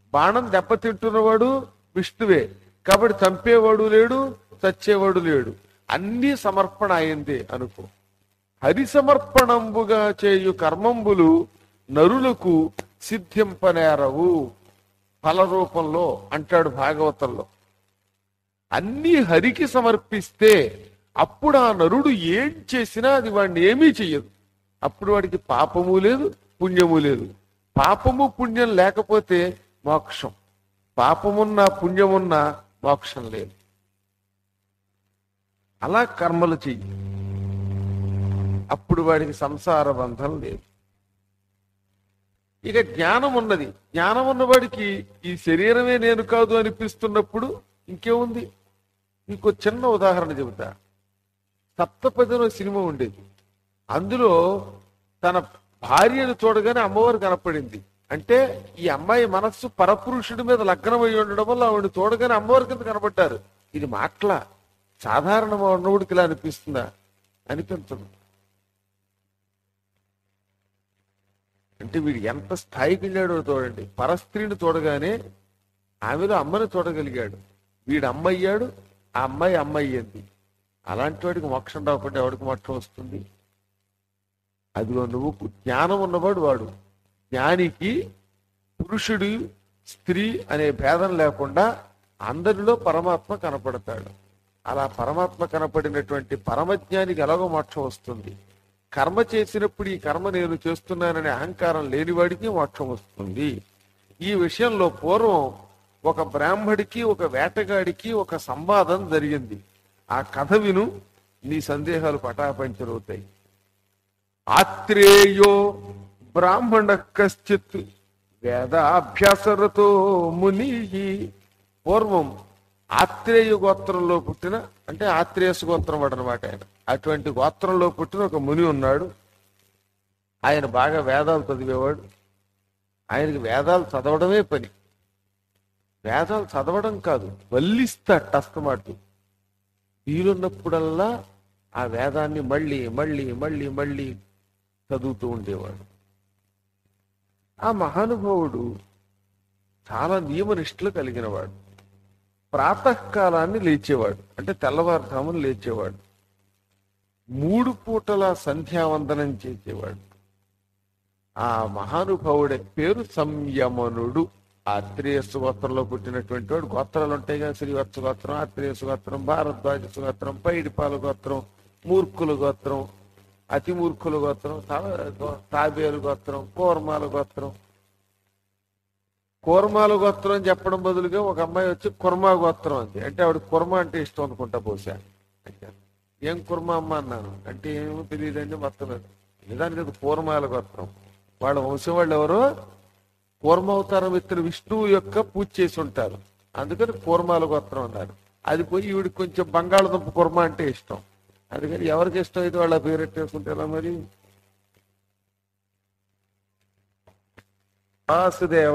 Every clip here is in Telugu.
బాణం దెబ్బతింటున్నవాడు విష్ణువే కాబట్టి చంపేవాడు లేడు చచ్చేవాడు లేడు అన్ని సమర్పణ అయిందే అనుకో హరి సమర్పణంబుగా చేయు కర్మంబులు నరులకు సిద్ధింపనేరవు ఫల రూపంలో అంటాడు భాగవతంలో అన్ని హరికి సమర్పిస్తే అప్పుడు ఆ నరుడు ఏం చేసినా అది వాడిని ఏమీ చెయ్యదు అప్పుడు వాడికి పాపము లేదు పుణ్యము లేదు పాపము పుణ్యం లేకపోతే మోక్షం పాపమున్నా పుణ్యమున్నా మోక్షం లేదు అలా కర్మలు చెయ్యి అప్పుడు వాడికి సంసార బంధం లేదు ఇక జ్ఞానం ఉన్నది జ్ఞానం ఉన్నవాడికి ఈ శరీరమే నేను కాదు అనిపిస్తున్నప్పుడు ఇంకేముంది ఇంకో చిన్న ఉదాహరణ చెబుతా సప్తపదిలో సినిమా ఉండేది అందులో తన భార్యను చూడగానే అమ్మవారు కనపడింది అంటే ఈ అమ్మాయి మనస్సు పరపురుషుడి మీద లగ్నం అయి ఉండడం వల్ల ఆవిడ చూడగానే అమ్మవారి కింద కనపడ్డారు ఇది మాటల సాధారణ ఉన్నవుడికి ఇలా అనిపిస్తుందా అనిపించదు అంటే వీడు ఎంత స్థాయికి వెళ్ళాడో చూడండి పరస్త్రీని చూడగానే ఆమెలో అమ్మని చూడగలిగాడు వీడు అమ్మ అయ్యాడు ఆ అమ్మాయి అమ్మ అయ్యింది అలాంటి వాడికి మోక్షం రాకుండా ఎవడికి మోక్షం వస్తుంది అదిగో నువ్వు జ్ఞానం ఉన్నవాడు వాడు జ్ఞానికి పురుషుడు స్త్రీ అనే భేదం లేకుండా అందరిలో పరమాత్మ కనపడతాడు అలా పరమాత్మ కనపడినటువంటి పరమజ్ఞానికి ఎలాగో మోక్షం వస్తుంది కర్మ చేసినప్పుడు ఈ కర్మ నేను చేస్తున్నాననే అహంకారం లేనివాడికి మోక్షం వస్తుంది ఈ విషయంలో పూర్వం ఒక బ్రాహ్మడికి ఒక వేటగాడికి ఒక సంవాదం జరిగింది ఆ కథ విను నీ సందేహాలు పటాపంచలవుతాయి ఆత్రేయో బ్రాహ్మణ కశ్చిత్ వేదాభ్యాసరతో ముని పూర్వం ఆత్రేయ గోత్రంలో పుట్టిన అంటే ఆత్రేయస్ గోత్రం వాడు అనమాట ఆయన అటువంటి గోత్రంలో పుట్టిన ఒక ముని ఉన్నాడు ఆయన బాగా వేదాలు చదివేవాడు ఆయనకి వేదాలు చదవడమే పని వేదాలు చదవడం కాదు వల్లిస్తాడు అస్తమాటు వీలున్నప్పుడల్లా ఆ వేదాన్ని మళ్ళీ మళ్ళీ మళ్ళీ మళ్ళీ చదువుతూ ఉండేవాడు ఆ మహానుభావుడు చాలా నియమనిష్టలు కలిగినవాడు ప్రాతకాలాన్ని లేచేవాడు అంటే తెల్లవారుధామును లేచేవాడు మూడు పూటల సంధ్యావందనం చేసేవాడు ఆ మహానుభావుడి పేరు సంయమనుడు ఆత్రేయస్సు గోత్రంలో పుట్టినటువంటి వాడు గోత్రాలు ఉంటాయి కదా శ్రీవత్స గోత్రం ఆత్రేయస్సు గోత్రం భారద్వాజ గోత్రం పైడిపాల గోత్రం మూర్ఖుల గోత్రం అతి మూర్ఖుల గోత్రం తా- గో- తాబేలు గోత్రం కూర్మాల గోత్రం కూర్మాల గోత్రం అని చెప్పడం బదులుగా ఒక అమ్మాయి వచ్చి కుర్మా గోత్రం అంది అంటే ఆవిడ కుర్మ అంటే ఇష్టం అనుకుంటా బహుశా ఏం కుర్మ అమ్మ అన్నాను అంటే ఏమో తెలియదండి మొత్తం నిజానికి అది కూర్మాల గోత్రం వాళ్ళ వంశం వాళ్ళు ఎవరో కూర్మావతారం ఎత్తిన విష్ణువు యొక్క పూజ చేసి ఉంటారు అందుకని కూర్మాల గోత్రం అన్నారు అది పోయి ఈవిడికి కొంచెం బంగాళదుంప కుర్మ అంటే ఇష్టం అందుకని ఎవరికి ఇష్టం అయితే వాళ్ళ పేరెట్టేసుకుంటే ఎలా మరి వాసుదేవ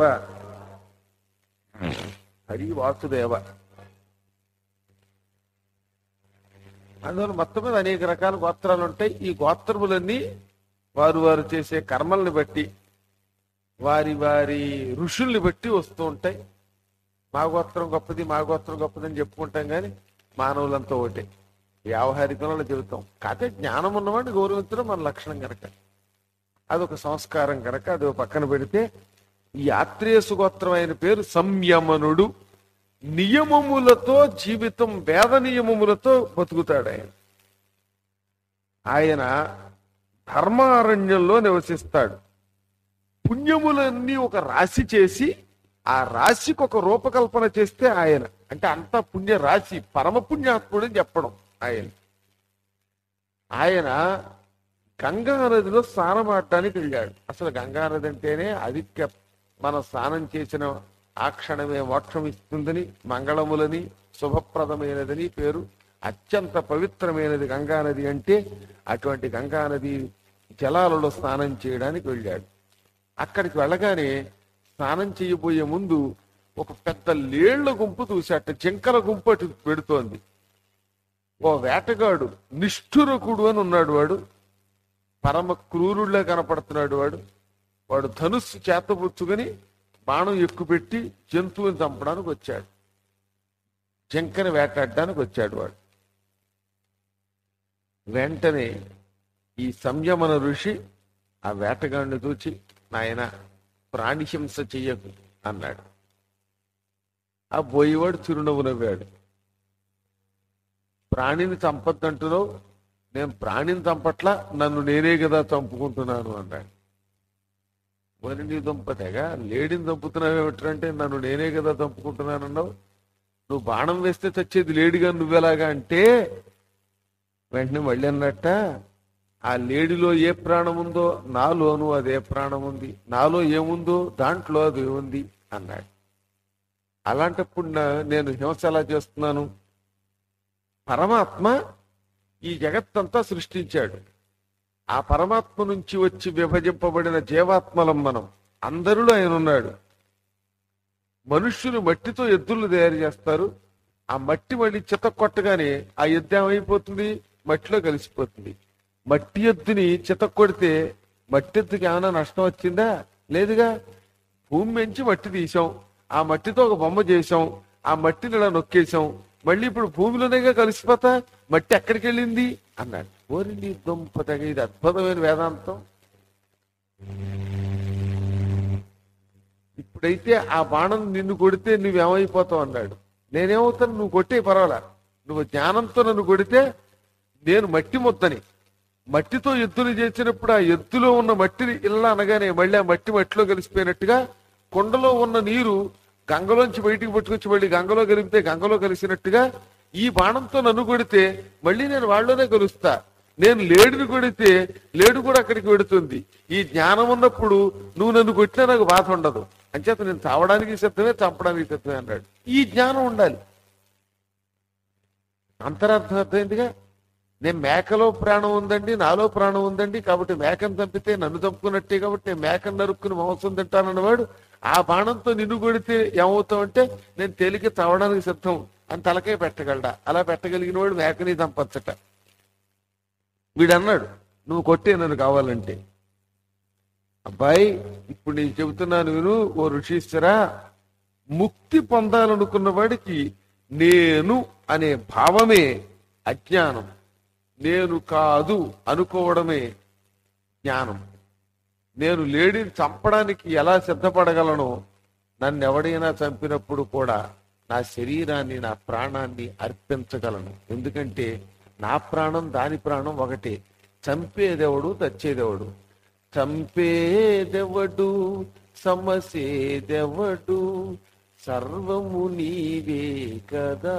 హరి వాసుదేవ అందువల్ల మొత్తం మీద అనేక రకాల గోత్రాలు ఉంటాయి ఈ గోత్రములన్నీ వారు వారు చేసే కర్మల్ని బట్టి వారి వారి ఋషుల్ని బట్టి వస్తూ ఉంటాయి మా గోత్రం గొప్పది మా గోత్రం గొప్పది అని చెప్పుకుంటాం కానీ మానవులంతా ఒకటే వ్యావహారికంలో చెబుతాం కాకపోతే జ్ఞానం ఉన్నవాడిని గౌరవించడం మన లక్షణం కనుక అదొక సంస్కారం కనుక అది ఒక పక్కన పెడితే ఈ ఆత్రేయసు గోత్రం ఆయన పేరు సంయమనుడు నియమములతో జీవితం వేద నియమములతో బతుకుతాడు ఆయన ఆయన ధర్మారణ్యంలో నివసిస్తాడు పుణ్యములన్నీ ఒక రాశి చేసి ఆ రాశికి ఒక రూపకల్పన చేస్తే ఆయన అంటే అంతా పుణ్య రాశి పరమ పుణ్యాత్ముడు అని చెప్పడం ఆయన ఆయన గంగా నదిలో స్నానం ఆడటానికి వెళ్ళాడు అసలు గంగా నది అంటేనే అధిక మనం స్నానం చేసిన ఆ క్షణమే మోక్షం ఇస్తుందని మంగళములని శుభప్రదమైనదని పేరు అత్యంత పవిత్రమైనది గంగా నది అంటే అటువంటి గంగా నది జలాలలో స్నానం చేయడానికి వెళ్ళాడు అక్కడికి వెళ్ళగానే స్నానం చేయబోయే ముందు ఒక పెద్ద లేళ్ల గుంపు చూశాట జింకల గుంపు అటు పెడుతోంది ఓ వేటగాడు నిష్ఠురకుడు అని ఉన్నాడు వాడు పరమ క్రూరుళ్ళే కనపడుతున్నాడు వాడు వాడు ధనుస్సు చేతపుచ్చుకొని బాణం ఎక్కుపెట్టి జంతువుని చంపడానికి వచ్చాడు జింకని వేటాడడానికి వచ్చాడు వాడు వెంటనే ఈ సంయమన ఋషి ఆ వేటగాడిని చూచి నాయన ప్రాణిహింస చెయ్యకు అన్నాడు ఆ బోయేవాడు చిరునవ్వు నవ్వాడు ప్రాణిని చంపద్దంటున్నావు నేను ప్రాణిని చంపట్లా నన్ను నేనే కదా చంపుకుంటున్నాను అన్నాడు మరి నీ దుంపతేగా లేడిని చంపుతున్నావు ఏమిటంటే నన్ను నేనే కదా చంపుకుంటున్నాను అన్నావు నువ్వు బాణం వేస్తే చచ్చేది లేడిగా నువ్వెలాగా అంటే వెంటనే మళ్ళీ అన్నట్ట ఆ లేడిలో ఏ ప్రాణం ఉందో నాలోను అదే ప్రాణం ఉంది నాలో ఏముందో దాంట్లో అది ఉంది అన్నాడు అలాంటప్పుడు నా- నేను హింస ఎలా చేస్తున్నాను పరమాత్మ ఈ జగత్తంతా సృష్టించాడు ఆ పరమాత్మ నుంచి వచ్చి విభజింపబడిన జీవాత్మలం మనం అందరిలో ఆయన ఉన్నాడు మనుష్యులు మట్టితో ఎద్దులు తయారు చేస్తారు ఆ మట్టి మళ్ళీ చిత కొట్టగానే ఆ ఎద్దు ఏమైపోతుంది మట్టిలో కలిసిపోతుంది మట్టి ఎద్దుని చిత కొడితే మట్టి ఎద్దుకి ఏమైనా నష్టం వచ్చిందా లేదుగా భూమి నుంచి మట్టి తీసాం ఆ మట్టితో ఒక బొమ్మ చేసాం ఆ మట్టిని ఇలా నొక్కేసాం మళ్ళీ ఇప్పుడు భూమిలోనేగా కలిసిపోతా మట్టి ఎక్కడికి వెళ్ళింది అన్నాడు ఓరి నీ దుంప తెగ ఇది అద్భుతమైన వేదాంతం ఇప్పుడైతే ఆ బాణం నిన్ను కొడితే నువ్వేమైపోతావు అన్నాడు నేనేమవుతాను నువ్వు కొట్టే పర్వాలా నువ్వు జ్ఞానంతో నన్ను కొడితే నేను మట్టి ముద్దని మట్టితో ఎద్దులు చేసినప్పుడు ఆ ఎద్దులో ఉన్న మట్టిని ఇలా అనగానే మళ్ళీ ఆ మట్టి మట్టిలో కలిసిపోయినట్టుగా కొండలో ఉన్న నీరు గంగలోంచి బయటికి పట్టుకొచ్చి మళ్ళీ గంగలో కలిపితే గంగలో కలిసినట్టుగా ఈ బాణంతో నన్ను కొడితే మళ్ళీ నేను వాళ్ళలోనే కలుస్తా నేను లేడుని కొడితే లేడు కూడా అక్కడికి వెడుతుంది ఈ జ్ఞానం ఉన్నప్పుడు నువ్వు నన్ను కొట్టినా నాకు బాధ ఉండదు అంచేత నేను చావడానికి సిద్ధమే చంపడానికి సిద్ధమే అన్నాడు ఈ జ్ఞానం ఉండాలి అంతరార్థం అర్థమైందిగా నేను మేకలో ప్రాణం ఉందండి నాలో ప్రాణం ఉందండి కాబట్టి మేకను చంపితే నన్ను చంపుకున్నట్టే కాబట్టి నేను మేకను నరుక్కుని మాంసం తింటానన్నవాడు ఆ బాణంతో నిన్ను కొడితే ఏమవుతావు అంటే నేను తేలిక చావడానికి సిద్ధం అని తలకే పెట్టగలడా అలా పెట్టగలిగిన వాడు మేకని చంపచ్చట వీడు అన్నాడు నువ్వు కొట్టే నన్ను కావాలంటే అబ్బాయి ఇప్పుడు నేను చెబుతున్నాను విను ఓ ఋషీశ్వరా ముక్తి పొందాలనుకున్న వాడికి నేను అనే భావమే అజ్ఞానం నేను కాదు అనుకోవడమే జ్ఞానం నేను లేడిని చంపడానికి ఎలా సిద్ధపడగలను నన్ను ఎవడైనా చంపినప్పుడు కూడా నా శరీరాన్ని నా ప్రాణాన్ని అర్పించగలను ఎందుకంటే నా ప్రాణం దాని ప్రాణం ఒకటే చంపేదెవడు తెచ్చేదెవడు చంపేదెవడు సమసేదెవడు సర్వము నీవే కదా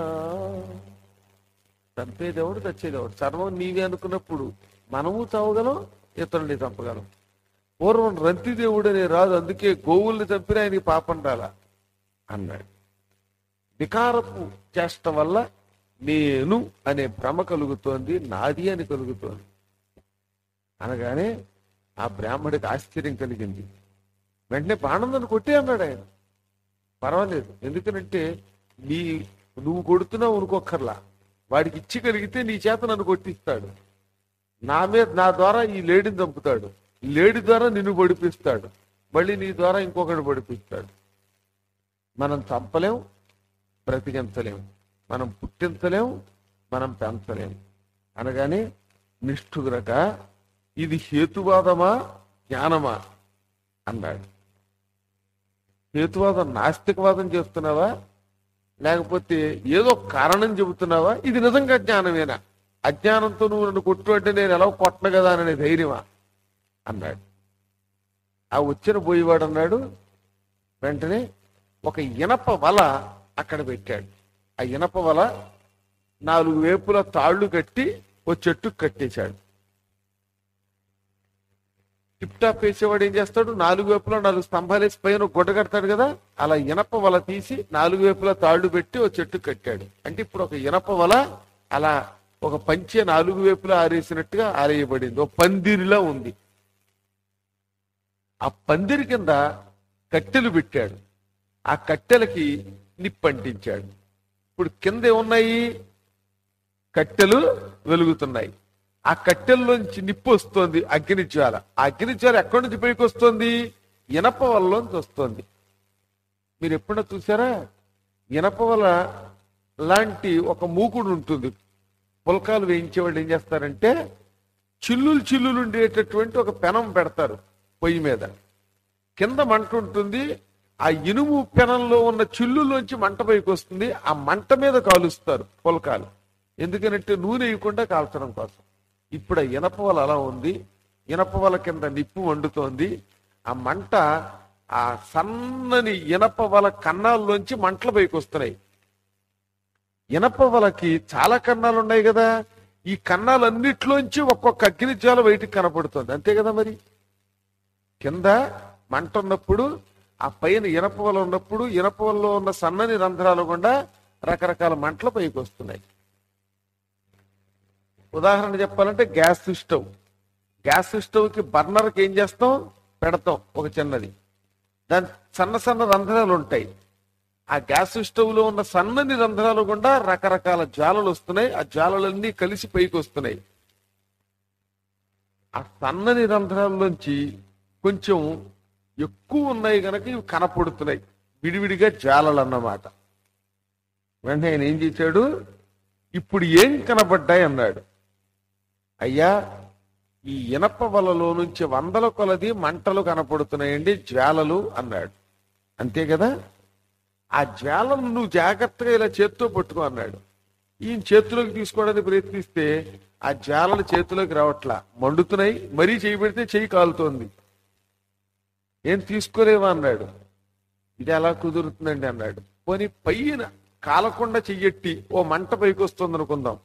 చంపేదెవడు తెచ్చేదెవడు సర్వం నీవే అనుకున్నప్పుడు మనము చావగలం ఇతరుల్ని చంపగలం పూర్వం రంతిదేవుడు అనే రాదు అందుకే గోవుల్ని చంపిన ఆయనకి పాపం రాలా అన్నాడు వికారపు చేష్ట వల్ల నేను అనే భ్రమ కలుగుతోంది నాది అని కలుగుతోంది అనగానే ఆ బ్రాహ్మడికి ఆశ్చర్యం కలిగింది వెంటనే బాణందని కొట్టే అన్నాడు ఆయన పర్వాలేదు ఎందుకనంటే నీ నువ్వు కొడుతున్నావు అనుకోక్కర్లా వాడికి ఇచ్చి కలిగితే నీ చేత నన్ను కొట్టిస్తాడు నా మీద నా ద్వారా ఈ లేడిని చంపుతాడు లేడి ద్వారా నిన్ను పడిపిస్తాడు మళ్ళీ నీ ద్వారా ఇంకొకటి పడిపిస్తాడు మనం చంపలేం బ్రతికించలేం మనం పుట్టించలేం మనం పెంచలేం అనగానే నిష్ఠురక ఇది హేతువాదమా జ్ఞానమా అన్నాడు హేతువాదం నాస్తికవాదం చేస్తున్నావా లేకపోతే ఏదో కారణం చెబుతున్నావా ఇది నిజంగా జ్ఞానమేనా అజ్ఞానంతో నువ్వు నన్ను కొట్టు అంటే నేను ఎలా కొట్టను కదా అనే ధైర్యమా అన్నాడు ఆ వచ్చిన పోయేవాడు అన్నాడు వెంటనే ఒక ఇనప వల అక్కడ పెట్టాడు ఆ ఇనప వల నాలుగు వేపుల తాళ్లు కట్టి ఓ చెట్టు కట్టేశాడు టిప్ టాప్ వేసేవాడు ఏం చేస్తాడు నాలుగు వైపులా నాలుగు స్తంభాలు వేసి పైన ఒక గుడ్డ కడతాడు కదా అలా ఇనప వల తీసి నాలుగు వైపులా తాళ్లు పెట్టి ఓ చెట్టు కట్టాడు అంటే ఇప్పుడు ఒక ఇనప వల అలా ఒక పంచె నాలుగు వైపులా ఆరేసినట్టుగా ఆరేయబడింది ఒక పందిరిలా ఉంది ఆ పందిరి కింద కట్టెలు పెట్టాడు ఆ కట్టెలకి నిప్పంటించాడు ఇప్పుడు కింద ఏమున్నాయి కట్టెలు వెలుగుతున్నాయి ఆ కట్టెల్లోంచి నిప్పు వస్తోంది అగ్ని జ్వాల ఆ అగ్ని జ్వాల ఎక్కడి నుంచి పైకి వస్తుంది ఇనప వల్లోంచి వస్తుంది మీరు ఎప్పుడైనా చూసారా ఇనపవల లాంటి ఒక మూకుడు ఉంటుంది పుల్కాలు వేయించేవాళ్ళు ఏం చేస్తారంటే చిల్లులు చిల్లులు ఉండేటటువంటి ఒక పెనం పెడతారు పొయ్యి మీద కింద మంట ఉంటుంది ఆ ఇనుము పెనంలో ఉన్న చిల్లులోంచి మంట పైకి వస్తుంది ఆ మంట మీద కాలుస్తారు పుల్కాలు ఎందుకనంటే నూనె వేయకుండా కాల్చడం కోసం ఇప్పుడు ఆ ఇనప వల అలా ఉంది ఇనప వల కింద నిప్పు వండుతోంది ఆ మంట ఆ సన్నని ఇనప వల కన్నాల్లోంచి మంటలు పైకి వస్తున్నాయి ఇనప వలకి చాలా కన్నాలు ఉన్నాయి కదా ఈ కన్నాలన్నిట్లోంచి ఒక్కొక్క అగ్నిజ్వాల బయటికి కనపడుతుంది అంతే కదా మరి కింద మంట ఉన్నప్పుడు ఆ పైన ఇనప వల ఉన్నప్పుడు ఇనప వలలో ఉన్న సన్నని రంధ్రాలు గుండా రకరకాల మంటలు పైకి వస్తున్నాయి ఉదాహరణ చెప్పాలంటే గ్యాస్ స్టవ్ గ్యాస్ స్టవ్ కి బర్నర్ కి ఏం చేస్తాం పెడతాం ఒక చిన్నది దాని సన్న సన్న రంధ్రాలు ఉంటాయి ఆ గ్యాస్ స్టవ్ లో ఉన్న సన్నని రంధ్రాలు గుండా రకరకాల జ్వాలలు వస్తున్నాయి ఆ జ్వాలలన్నీ కలిసి పైకి వస్తున్నాయి ఆ సన్నని రంధ్రాల్లోంచి కొంచెం ఎక్కువ ఉన్నాయి గనక ఇవి కనపడుతున్నాయి విడివిడిగా జ్వాలలు అన్నమాట వెంటనే ఆయన ఏం చేశాడు ఇప్పుడు ఏం కనబడ్డాయి అన్నాడు అయ్యా ఈ ఇనప వలలో నుంచి వందల కొలది మంటలు కనపడుతున్నాయండి జ్వాలలు అన్నాడు అంతే కదా ఆ జ్వాలను నువ్వు జాగ్రత్తగా ఇలా చేత్తో పట్టుకో అన్నాడు ఈయన చేతిలోకి తీసుకోవడానికి ప్రయత్నిస్తే ఆ జ్వాలలు చేతిలోకి రావట్లా మండుతున్నాయి మరీ చేయి పెడితే చెయ్యి కాలుతోంది ఏం తీసుకోలేవా అన్నాడు ఇది ఎలా కుదురుతుందండి అన్నాడు పోనీ పైన కాలకుండా చెయ్యట్టి ఓ మంట పైకి వస్తుంది అనుకుందాం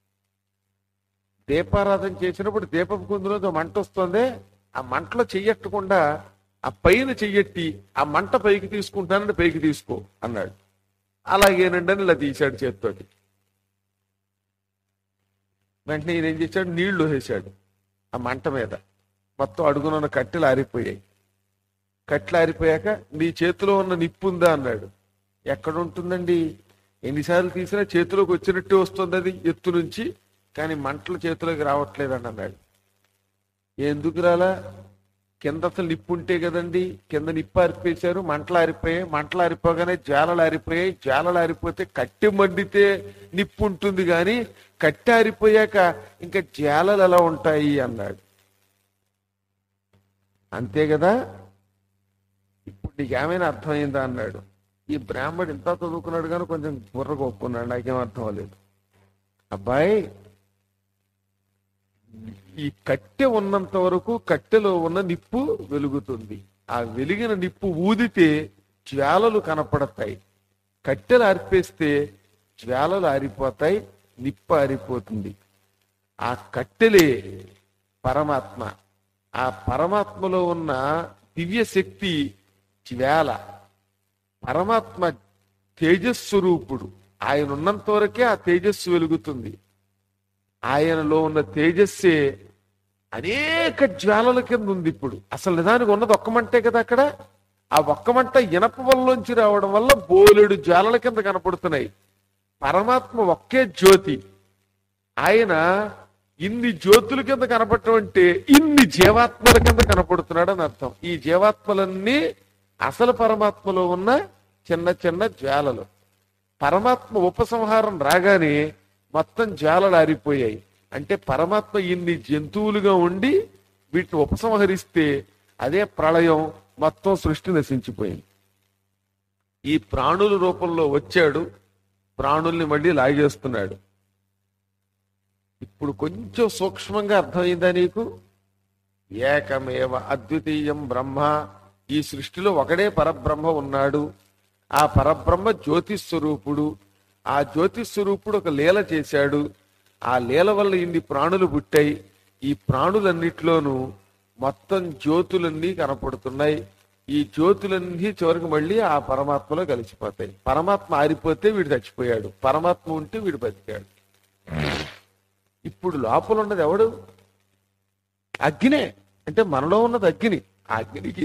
దీపారాధన చేసినప్పుడు దీపపు కుందులో ఓ మంట వస్తుంది ఆ మంటలో చెయ్యట్టకుండా ఆ పైన చెయ్యట్టి ఆ మంట పైకి తీసుకుంటానంటే పైకి తీసుకో అన్నాడు అలాగేనండి అని ఇలా తీశాడు చేతితోటి వెంటనే ఈయన ఏం చేశాడు నీళ్లు వేసాడు ఆ మంట మీద మొత్తం అడుగునున్న కట్టెలు ఆరిపోయాయి కట్టెలు ఆరిపోయాక నీ చేతిలో ఉన్న నిప్పు ఉందా అన్నాడు ఎక్కడ ఉంటుందండి ఎన్నిసార్లు తీసినా చేతిలోకి వచ్చినట్టే వస్తుంది అది ఎత్తు నుంచి కానీ మంటలు చేతిలోకి రావట్లేదండి అన్నాడు ఎందుకు రాలా కింద అసలు నిప్పు ఉంటే కదండి కింద నిప్పు ఆరిపేశారు మంటలు ఆరిపోయాయి మంటలు ఆరిపోగానే జాలలు ఆరిపోయాయి జాలలు ఆరిపోతే కట్టె మండితే నిప్పు ఉంటుంది కానీ కట్టె ఆరిపోయాక ఇంకా జాలలు ఎలా ఉంటాయి అన్నాడు అంతే కదా ఇప్పుడు నీకు ఏమైనా అర్థమైందా అన్నాడు ఈ బ్రాహ్మడు ఇంత చదువుకున్నాడు కానీ కొంచెం బుర్ర కొప్పుకున్నాడు నాకేం అర్థం అవ్వలేదు అబ్బాయి ఈ కట్టె ఉన్నంత వరకు కట్టెలో ఉన్న నిప్పు వెలుగుతుంది ఆ వెలిగిన నిప్పు ఊదితే జ్వాలలు కనపడతాయి కట్టెలు ఆర్పేస్తే జ్వాలలు ఆరిపోతాయి నిప్పు ఆరిపోతుంది ఆ కట్టెలే పరమాత్మ ఆ పరమాత్మలో ఉన్న దివ్య శక్తి జ్వాల పరమాత్మ తేజస్వరూపుడు ఆయన ఉన్నంత వరకే ఆ తేజస్సు వెలుగుతుంది ఆయనలో ఉన్న తేజస్సే అనేక జ్వాలల కింద ఉంది ఇప్పుడు అసలు నిజానికి ఉన్నది ఒక్క మంటే కదా అక్కడ ఆ ఒక్క మంట ఇనప వల్లోంచి రావడం వల్ల బోలెడు జ్వాలల కింద కనపడుతున్నాయి పరమాత్మ ఒకే జ్యోతి ఆయన ఇన్ని జ్యోతుల కింద కనపడటం అంటే ఇన్ని జీవాత్మల కింద కనపడుతున్నాడు అని అర్థం ఈ జీవాత్మలన్నీ అసలు పరమాత్మలో ఉన్న చిన్న చిన్న జ్వాలలు పరమాత్మ ఉపసంహారం రాగానే మొత్తం జ్వాలలు ఆరిపోయాయి అంటే పరమాత్మ ఇన్ని జంతువులుగా ఉండి వీటిని ఉపసంహరిస్తే అదే ప్రళయం మొత్తం సృష్టి నశించిపోయింది ఈ ప్రాణుల రూపంలో వచ్చాడు ప్రాణుల్ని మళ్ళీ లాగేస్తున్నాడు ఇప్పుడు కొంచెం సూక్ష్మంగా అర్థమైందా నీకు ఏకమేవ అద్వితీయం బ్రహ్మ ఈ సృష్టిలో ఒకడే పరబ్రహ్మ ఉన్నాడు ఆ పరబ్రహ్మ జ్యోతి స్వరూపుడు ఆ జ్యోతి స్వరూపుడు ఒక లీల చేశాడు ఆ లీల వల్ల ఇన్ని ప్రాణులు పుట్టాయి ఈ ప్రాణులన్నిట్లోనూ మొత్తం జ్యోతులన్నీ కనపడుతున్నాయి ఈ జ్యోతులన్నీ చివరికి మళ్ళీ ఆ పరమాత్మలో కలిసిపోతాయి పరమాత్మ ఆరిపోతే వీడు చచ్చిపోయాడు పరమాత్మ ఉంటే వీడు బతికాడు ఇప్పుడు లోపల ఉన్నది ఎవడు అగ్నే అంటే మనలో ఉన్నది అగ్ని ఆ అగ్నికి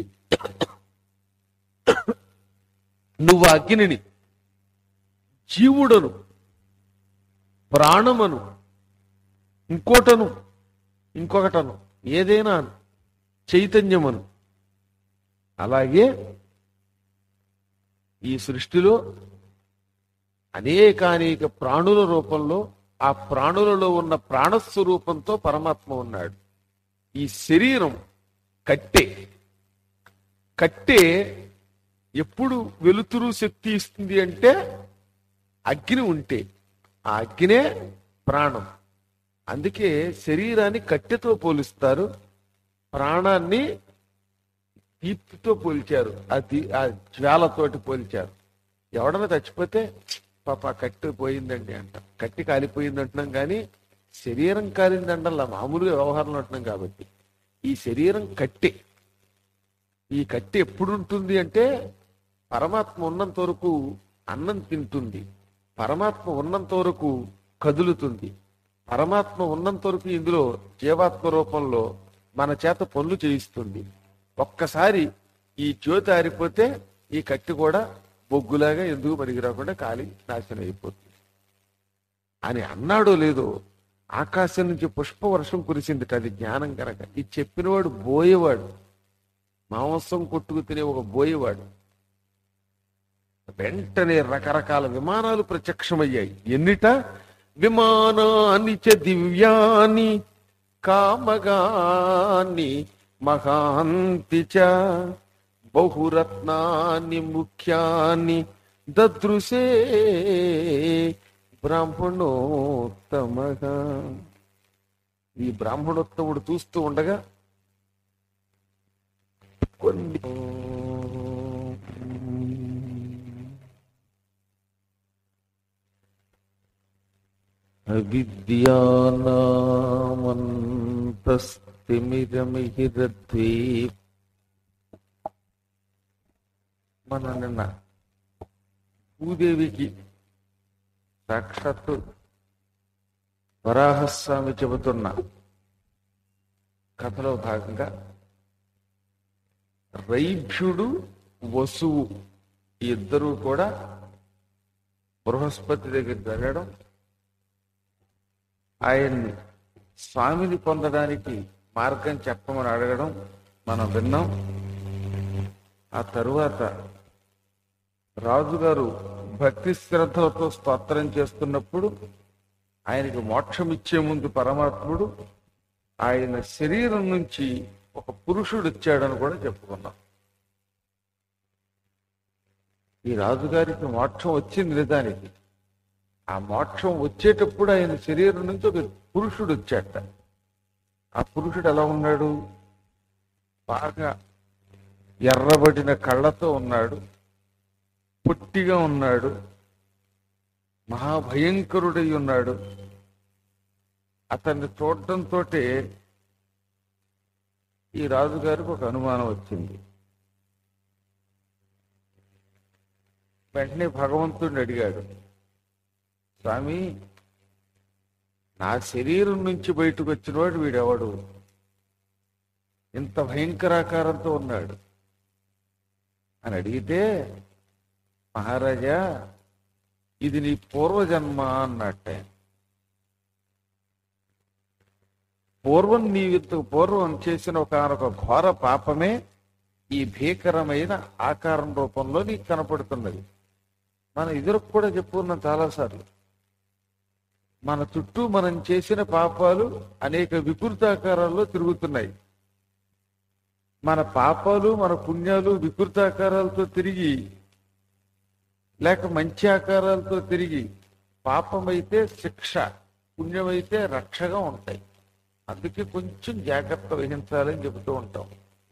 నువ్వు ఆ అగ్నిని జీవుడను ప్రాణమను ఇంకోటను ఇంకొకటను ఏదైనా అను, చైతన్యమను అలాగే ఈ సృష్టిలో అనేకానేక ప్రాణుల రూపంలో ఆ ప్రాణులలో ఉన్న ప్రాణస్వరూపంతో పరమాత్మ ఉన్నాడు ఈ శరీరం కట్టే కట్టే ఎప్పుడు వెలుతురు శక్తి ఇస్తుంది అంటే అగ్ని ఉంటే ఆ అగ్నే ప్రాణం అందుకే శరీరాన్ని కట్టెతో పోలుస్తారు ప్రాణాన్ని దీప్తితో పోల్చారు ఆ దీ ఆ జ్వాలతోటి పోల్చారు ఎవడన్నా చచ్చిపోతే పాప కట్టి పోయిందండి అంట కట్టి కాలిపోయింది అంటున్నాం కానీ శరీరం కాలిందండల్లా మామూలుగా వ్యవహారంలో ఉంటున్నాం కాబట్టి ఈ శరీరం కట్టే ఈ కట్టి ఎప్పుడు ఉంటుంది అంటే పరమాత్మ ఉన్నంత వరకు అన్నం తింటుంది పరమాత్మ ఉన్నంత వరకు కదులుతుంది పరమాత్మ ఉన్నంత వరకు ఇందులో జీవాత్మ రూపంలో మన చేత పనులు చేయిస్తుంది ఒక్కసారి ఈ జ్యోతి ఆరిపోతే ఈ కట్టి కూడా బొగ్గులాగా ఎందుకు పనికి రాకుండా కాలి నాశనం అయిపోతుంది అని అన్నాడో లేదో ఆకాశం నుంచి పుష్పవర్షం కురిసింది అది జ్ఞానం కనుక ఇది చెప్పినవాడు బోయేవాడు మాంసం కొట్టుకు తినే ఒక బోయేవాడు వెంటనే రకరకాల విమానాలు ప్రత్యక్షమయ్యాయి ఎన్నిట విమానాన్ని చ దివ్యాని కామగాని మహాంతి చ బహురత్నాన్ని ముఖ్యాన్ని దదృశే బ్రాహ్మణోత్తమగా ఈ బ్రాహ్మణోత్తముడు చూస్తూ ఉండగా కొన్ని అవిద్యానామంతస్తిమిరమిహిరద్వీ మన నిన్న భూదేవికి సాక్షాత్తు వరాహస్వామి చెబుతున్న కథలో భాగంగా రైభ్యుడు వసువు ఈ ఇద్దరూ కూడా బృహస్పతి దగ్గరికి వెళ్ళడం ఆయన్ని స్వామిని పొందడానికి మార్గం చెప్పమని అడగడం మనం విన్నాం ఆ తరువాత రాజుగారు భక్తి శ్రద్ధలతో స్తోత్రం చేస్తున్నప్పుడు ఆయనకి మోక్షం ఇచ్చే ముందు పరమాత్ముడు ఆయన శరీరం నుంచి ఒక పురుషుడు వచ్చాడని కూడా చెప్పుకున్నాం ఈ రాజుగారికి మోక్షం వచ్చింది నిజానికి ఆ మోక్షం వచ్చేటప్పుడు ఆయన శరీరం నుంచి ఒక పురుషుడు వచ్చాట ఆ పురుషుడు ఎలా ఉన్నాడు బాగా ఎర్రబడిన కళ్ళతో ఉన్నాడు పొట్టిగా ఉన్నాడు మహాభయంకరుడై ఉన్నాడు అతన్ని చూడటంతో ఈ రాజుగారికి ఒక అనుమానం వచ్చింది వెంటనే భగవంతుడిని అడిగాడు స్వామి నా శరీరం నుంచి బయటకు వచ్చినవాడు వీడెవడు ఇంత భయంకరాకారంతో ఉన్నాడు అని అడిగితే మహారాజా ఇది నీ పూర్వజన్మ అన్నట్టే పూర్వం నీ విత్తు పూర్వం చేసిన ఒక ఘోర పాపమే ఈ భీకరమైన ఆకారం రూపంలో నీకు కనపడుతున్నది మన ఎదురుకు కూడా చెప్పుకున్నాం చాలాసార్లు మన చుట్టూ మనం చేసిన పాపాలు అనేక వికృతాకారాల్లో తిరుగుతున్నాయి మన పాపాలు మన పుణ్యాలు వికృతాకారాలతో తిరిగి లేక మంచి ఆకారాలతో తిరిగి పాపమైతే శిక్ష పుణ్యమైతే రక్షగా ఉంటాయి అందుకే కొంచెం జాగ్రత్త వహించాలని చెబుతూ ఉంటాం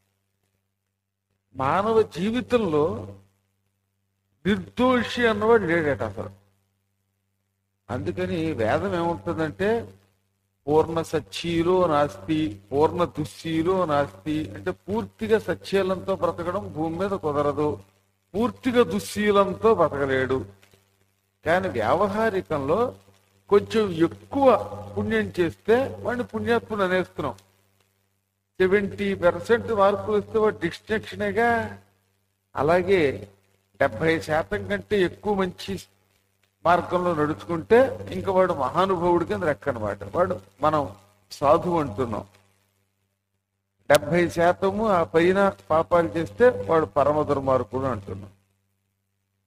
మానవ జీవితంలో నిర్దోషి అన్నవాడు లేడట అసలు అందుకని వేదం ఏముంటుందంటే పూర్ణ సచ్చీలో నాస్తి పూర్ణ దుశ్శీలో నాస్తి అంటే పూర్తిగా సచ్చీలంతో బ్రతకడం భూమి మీద కుదరదు పూర్తిగా దుశ్శీలంతో బ్రతకలేడు కానీ వ్యావహారికంలో కొంచెం ఎక్కువ పుణ్యం చేస్తే వాడిని పుణ్యాత్ముడు అనేస్తున్నాం సెవెంటీ పర్సెంట్ మార్కులు వస్తే వాడు డిస్టింక్షనేగా అలాగే డెబ్బై శాతం కంటే ఎక్కువ మంచి మార్గంలో నడుచుకుంటే ఇంకా వాడు మహానుభావుడి కింద లెక్క అనమాట వాడు మనం సాధువు అంటున్నాం డెబ్బై శాతము ఆ పైన పాపాలు చేస్తే వాడు పరమ దుర్మార్గుడు అంటున్నాం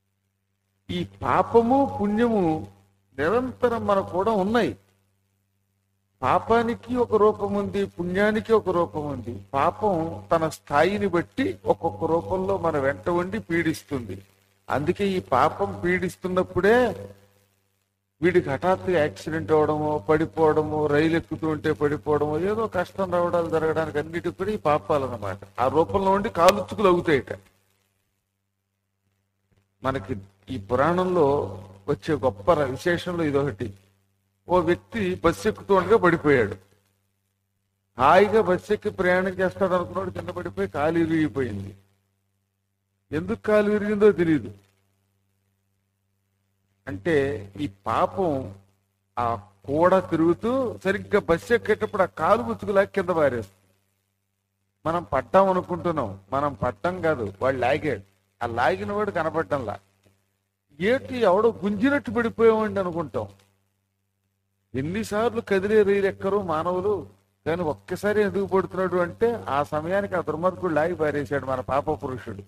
ఈ పాపము పుణ్యము నిరంతరం మనకు కూడా ఉన్నాయి పాపానికి ఒక రూపం ఉంది పుణ్యానికి ఒక రూపం ఉంది పాపం తన స్థాయిని బట్టి ఒక్కొక్క రూపంలో మన వెంట ఉండి పీడిస్తుంది అందుకే ఈ పాపం పీడిస్తున్నప్పుడే వీడికి హఠాత్తుగా యాక్సిడెంట్ అవడము పడిపోవడము రైలు ఎక్కుతూ ఉంటే పడిపోవడము ఏదో కష్టం రావడాలు జరగడానికి అన్నిటికి కూడా ఈ పాపాలన్నమాట ఆ రూపంలో ఉండి కాలుచ్చుకులు అవుతాయిట మనకి ఈ పురాణంలో వచ్చే గొప్ప ర- విశేషంలో ఇదొకటి ఓ వ్యక్తి బస్సు ఎక్కుతూ ఉండగా పడిపోయాడు హాయిగా బస్సు ఎక్కి ప్రయాణం చేస్తాడు అనుకున్నాడు కింద పడిపోయి కాలు విరిగిపోయింది ఎందుకు కాలు విరిగిందో తెలియదు అంటే ఈ పాపం ఆ కూడ తిరుగుతూ సరిగ్గా బస్సు ఎక్కేటప్పుడు ఆ కాలు ముచ్చుకులా కింద పారేస్తుంది మనం పట్టాం అనుకుంటున్నాం మనం పట్టం కాదు వాడు లాగాడు ఆ లాగిన వాడు కనపడ్డంలా ఏటి ఎవడో గుంజినట్టు పడిపోయామండి అనుకుంటాం ఎన్నిసార్లు కదిలే రైలు ఎక్కరు మానవులు కానీ ఒక్కసారి ఎందుకు పడుతున్నాడు అంటే ఆ సమయానికి ఆ దుర్మార్గుడు లాగి పారేశాడు మన పాప పురుషుడు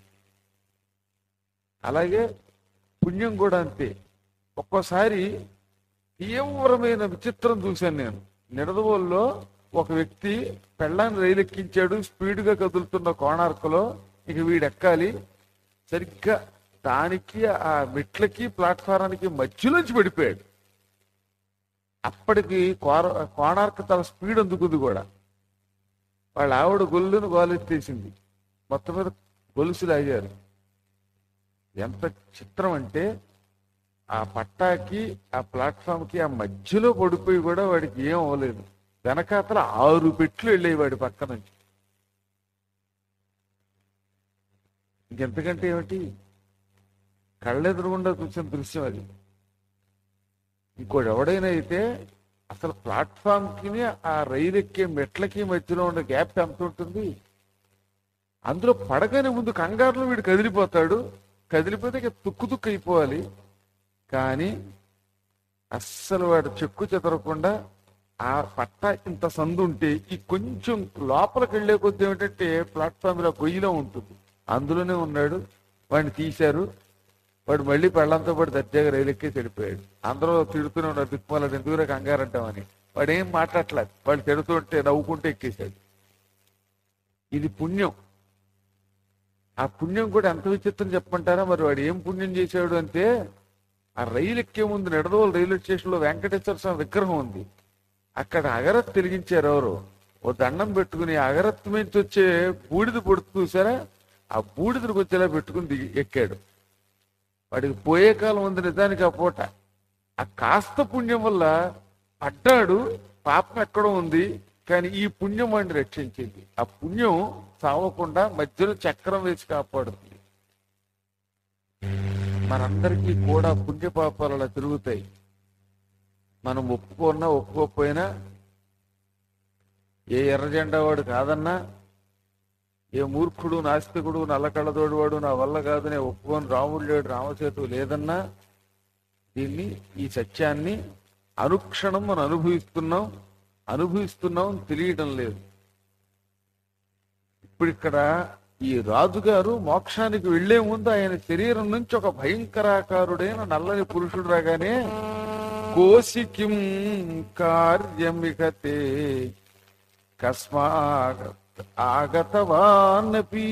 అలాగే పుణ్యం కూడా అంతే ఒక్కోసారి తీవ్రమైన విచిత్రం చూశాను నేను నిడదవోల్లో ఒక వ్యక్తి పెళ్ళాన్ని రైలు ఎక్కించాడు స్పీడ్గా కదులుతున్న కోణార్కలో ఇక వీడు ఎక్కాలి సరిగ్గా దానికి ఆ మెట్లకి ప్లాట్ఫారానికి మధ్యలోంచి పడిపోయాడు అప్పటికి కోర కోణార్క తన స్పీడ్ అందుకుంది కూడా వాళ్ళ ఆవిడ గొల్లును గోలెత్తేసింది మొత్తం మీద గొలుసు లాగారు ఎంత చిత్రం అంటే ఆ పట్టాకి ఆ ప్లాట్ఫామ్ కి ఆ మధ్యలో పడిపోయి కూడా వాడికి ఏం అవ్వలేదు వెనకాతల ఆరు పెట్లు వెళ్ళాయి వాడి పక్క నుంచి ఇంకెంతకంటే ఏమిటి కళ్ళెదురుగుండా చూసిన దృశ్యం అది ఇంకోటి ఎవడైనా అయితే అసలు ప్లాట్ఫామ్ కి ఆ రైలు ఎక్కే మెట్లకి మధ్యలో ఉన్న గ్యాప్ ఎంత ఉంటుంది అందులో పడగానే ముందు కంగారులో వీడు కదిలిపోతాడు కదిలిపోతే ఇక తుక్కు తుక్కు అయిపోవాలి కానీ అస్సలు వాడు చెక్కు చెదరకుండా ఆ పట్ట ఇంత సందు ఉంటే ఈ కొంచెం లోపలికి వెళ్లే కొద్ది ఏమిటంటే ప్లాట్ఫామ్ లో గొయ్యిలో ఉంటుంది అందులోనే ఉన్నాడు వాడిని తీశారు వాడు మళ్ళీ పెళ్ళంతో పాటు దర్జాగా రైలు ఎక్కి చెడిపోయాడు అందరూ తిడుతూనే ఉన్నారు దిక్కుమాలాడు ఎందుకురా కంగారు అంటామని వాడు ఏం మాట్లాడలేదు వాళ్ళు తిడుతుంటే నవ్వుకుంటూ ఎక్కేశాడు ఇది పుణ్యం ఆ పుణ్యం కూడా ఎంత విచిత్రం చెప్పమంటారా మరి వాడు ఏం పుణ్యం చేశాడు అంటే ఆ రైలు ఎక్కే ముందు నిడదవోలు రైల్వే స్టేషన్ లో వెంకటేశ్వర స్వామి విగ్రహం ఉంది అక్కడ అగరత్ తిరిగించారు ఎవరు ఓ దండం పెట్టుకుని ఆ అగరత్ నుంచి వచ్చే బూడిద పొడుతు చూసారా ఆ బూడిదకు వచ్చేలా పెట్టుకుని దిగి ఎక్కాడు వాడికి పోయే కాలం ఉంది నిజానికి ఆ పూట ఆ కాస్త పుణ్యం వల్ల పడ్డాడు పాపం ఎక్కడో ఉంది కానీ ఈ పుణ్యం వాడిని రక్షించింది ఆ పుణ్యం సావకుండా మధ్యలో చక్రం వేసి కాపాడుతుంది మనందరికీ కూడా పుణ్యపాపాలు అలా తిరుగుతాయి మనం ఒప్పుకున్నా ఒప్పుకోకపోయినా ఏ ఎర్ర జెండా వాడు కాదన్నా ఏ మూర్ఖుడు నాస్తికుడు నల్లకళ్ళతోడు వాడు నా వల్ల కాదు నేను ఒప్పుకొని రాముడు లేడు రామసేతు లేదన్నా దీన్ని ఈ సత్యాన్ని అనుక్షణం మనం అనుభవిస్తున్నాం అనుభవిస్తున్నాం తెలియటం లేదు ఇప్పుడు ఇక్కడ ఈ రాజుగారు మోక్షానికి వెళ్లే ముందు ఆయన శరీరం నుంచి ఒక భయంకరాకారుడైన నల్లని పురుషుడు రాగానే కోసికిం కార్యమికతే కస్మాత్ ఆగతవానపి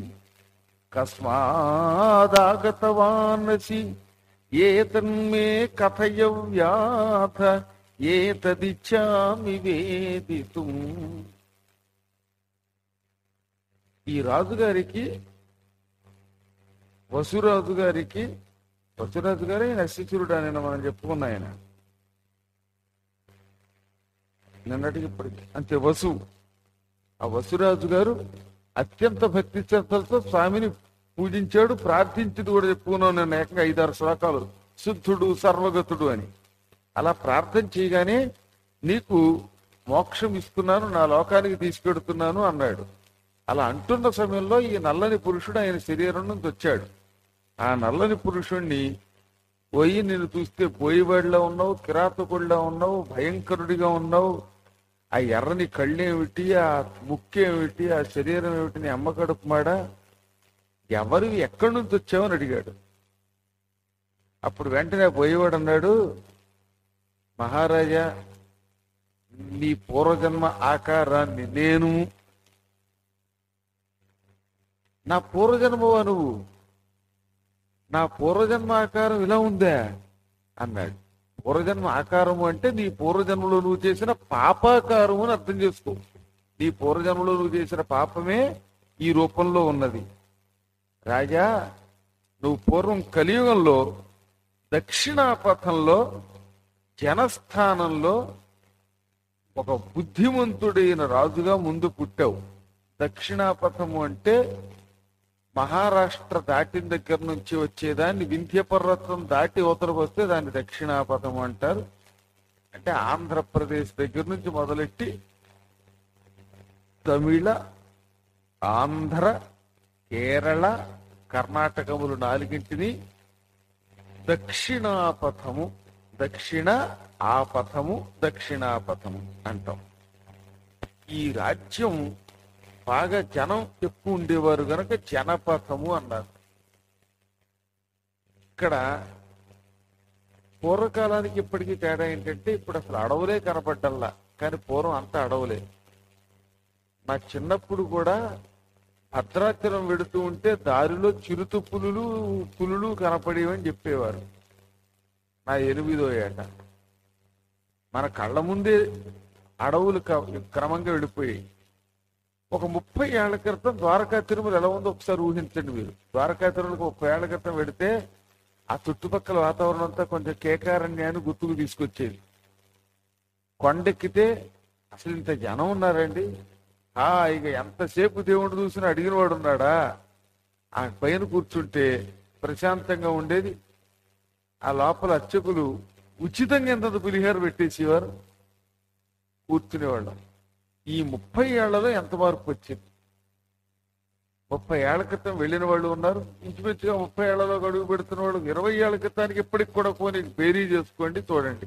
కస్మాదాగతవానసి ఏతన్మే కథయవ్యాథ ఏతదిచ్చామి వేదితుం ఈ రాజుగారికి వసురాజు గారికి వసురాజు గారే నశిచురుడు అని మనం చెప్పుకున్న ఆయన నిన్నటికి ఇప్పటికి అంతే వసు ఆ వసురాజు గారు అత్యంత భక్తి శ్రద్ధలతో స్వామిని పూజించాడు ప్రార్థించింది కూడా చెప్పుకున్నాను నేను ఏకంగా ఐదారు శ్లోకాలు శుద్ధుడు సర్వగతుడు అని అలా ప్రార్థన చేయగానే నీకు మోక్షం ఇస్తున్నాను నా లోకానికి తీసుకెడుతున్నాను అన్నాడు అలా అంటున్న సమయంలో ఈ నల్లని పురుషుడు ఆయన శరీరం నుంచి వచ్చాడు ఆ నల్లని పురుషుణ్ణి పోయి నేను చూస్తే పోయేవాడిలా ఉన్నావు కిరాతకుడిలా ఉన్నావు భయంకరుడిగా ఉన్నావు ఆ ఎర్రని కళ్ళేమిటి ఆ ముక్కేమిటి ఆ శరీరం ఏమిటి నీ అమ్మ కడుపు మాడ ఎవరు ఎక్కడి నుంచి వచ్చావని అడిగాడు అప్పుడు వెంటనే పోయేవాడు అన్నాడు మహారాజా నీ పూర్వజన్మ ఆకారాన్ని నేను నా పూర్వజన్మవా నువ్వు నా పూర్వజన్మ ఆకారం ఇలా ఉందా అన్నాడు పూర్వజన్మ ఆకారము అంటే నీ పూర్వజన్మలో నువ్వు చేసిన పాపాకారము అని అర్థం చేసుకో నీ పూర్వజన్మలో నువ్వు చేసిన పాపమే ఈ రూపంలో ఉన్నది రాజా నువ్వు పూర్వం కలియుగంలో దక్షిణాపథంలో జనస్థానంలో ఒక బుద్ధిమంతుడైన రాజుగా ముందు పుట్టావు దక్షిణాపథము అంటే మహారాష్ట్ర దాటిన దగ్గర నుంచి వచ్చేదాన్ని వింధ్య పర్వతం దాటి అవతలకు వస్తే దాన్ని దక్షిణాపథం అంటారు అంటే ఆంధ్రప్రదేశ్ దగ్గర నుంచి మొదలెట్టి తమిళ ఆంధ్ర కేరళ కర్ణాటకములు నాలుగింటిని దక్షిణాపథము దక్షిణ ఆపథము దక్షిణాపథము అంటాం ఈ రాజ్యం బాగా జనం ఎక్కువ ఉండేవారు గనక జనపథము అన్నారు ఇక్కడ పూర్వకాలానికి ఇప్పటికీ తేడా ఏంటంటే ఇప్పుడు అసలు అడవులే కనపడ్డల్లా కానీ పూర్వం అంతా అడవులే నా చిన్నప్పుడు కూడా భద్రాచలం వెడుతూ ఉంటే దారిలో చిరుత పులులు పులులు కనపడేవని చెప్పేవారు నా ఎనిమిదో ఏట మన కళ్ళ ముందే అడవులు క- క్రమంగా వెళ్ళిపోయాయి ఒక ముప్పై ఏళ్ల క్రితం ద్వారకా తిరుమల ఎలా ఉందో ఒకసారి ఊహించండి మీరు ద్వారకా తిరుమలకు ముప్పై ఏళ్ల క్రితం వెడితే ఆ చుట్టుపక్కల వాతావరణం అంతా కొంచెం కేకారణ్యాన్ని గుర్తుకు తీసుకొచ్చేది కొండెక్కితే అసలు ఇంత జనం ఉన్నారండి ఆ ఇక ఎంతసేపు దేవుడు చూసినా అడిగిన వాడు ఉన్నాడా ఆ పైన కూర్చుంటే ప్రశాంతంగా ఉండేది ఆ లోపల అర్చకులు ఉచితంగా ఎంత పులిహోర పెట్టేసేవారు కూర్చునేవాళ్ళం ఈ ముప్పై ఏళ్లలో ఎంత మార్పు వచ్చింది ముప్పై ఏళ్ల క్రితం వెళ్ళిన వాళ్ళు ఉన్నారు ఇంచుమించుగా ముప్పై ఏళ్లలో గడువు పెడుతున్న వాళ్ళు ఇరవై ఏళ్ల క్రితానికి ఇప్పటికి కూడా పోనీ బేరీ చేసుకోండి చూడండి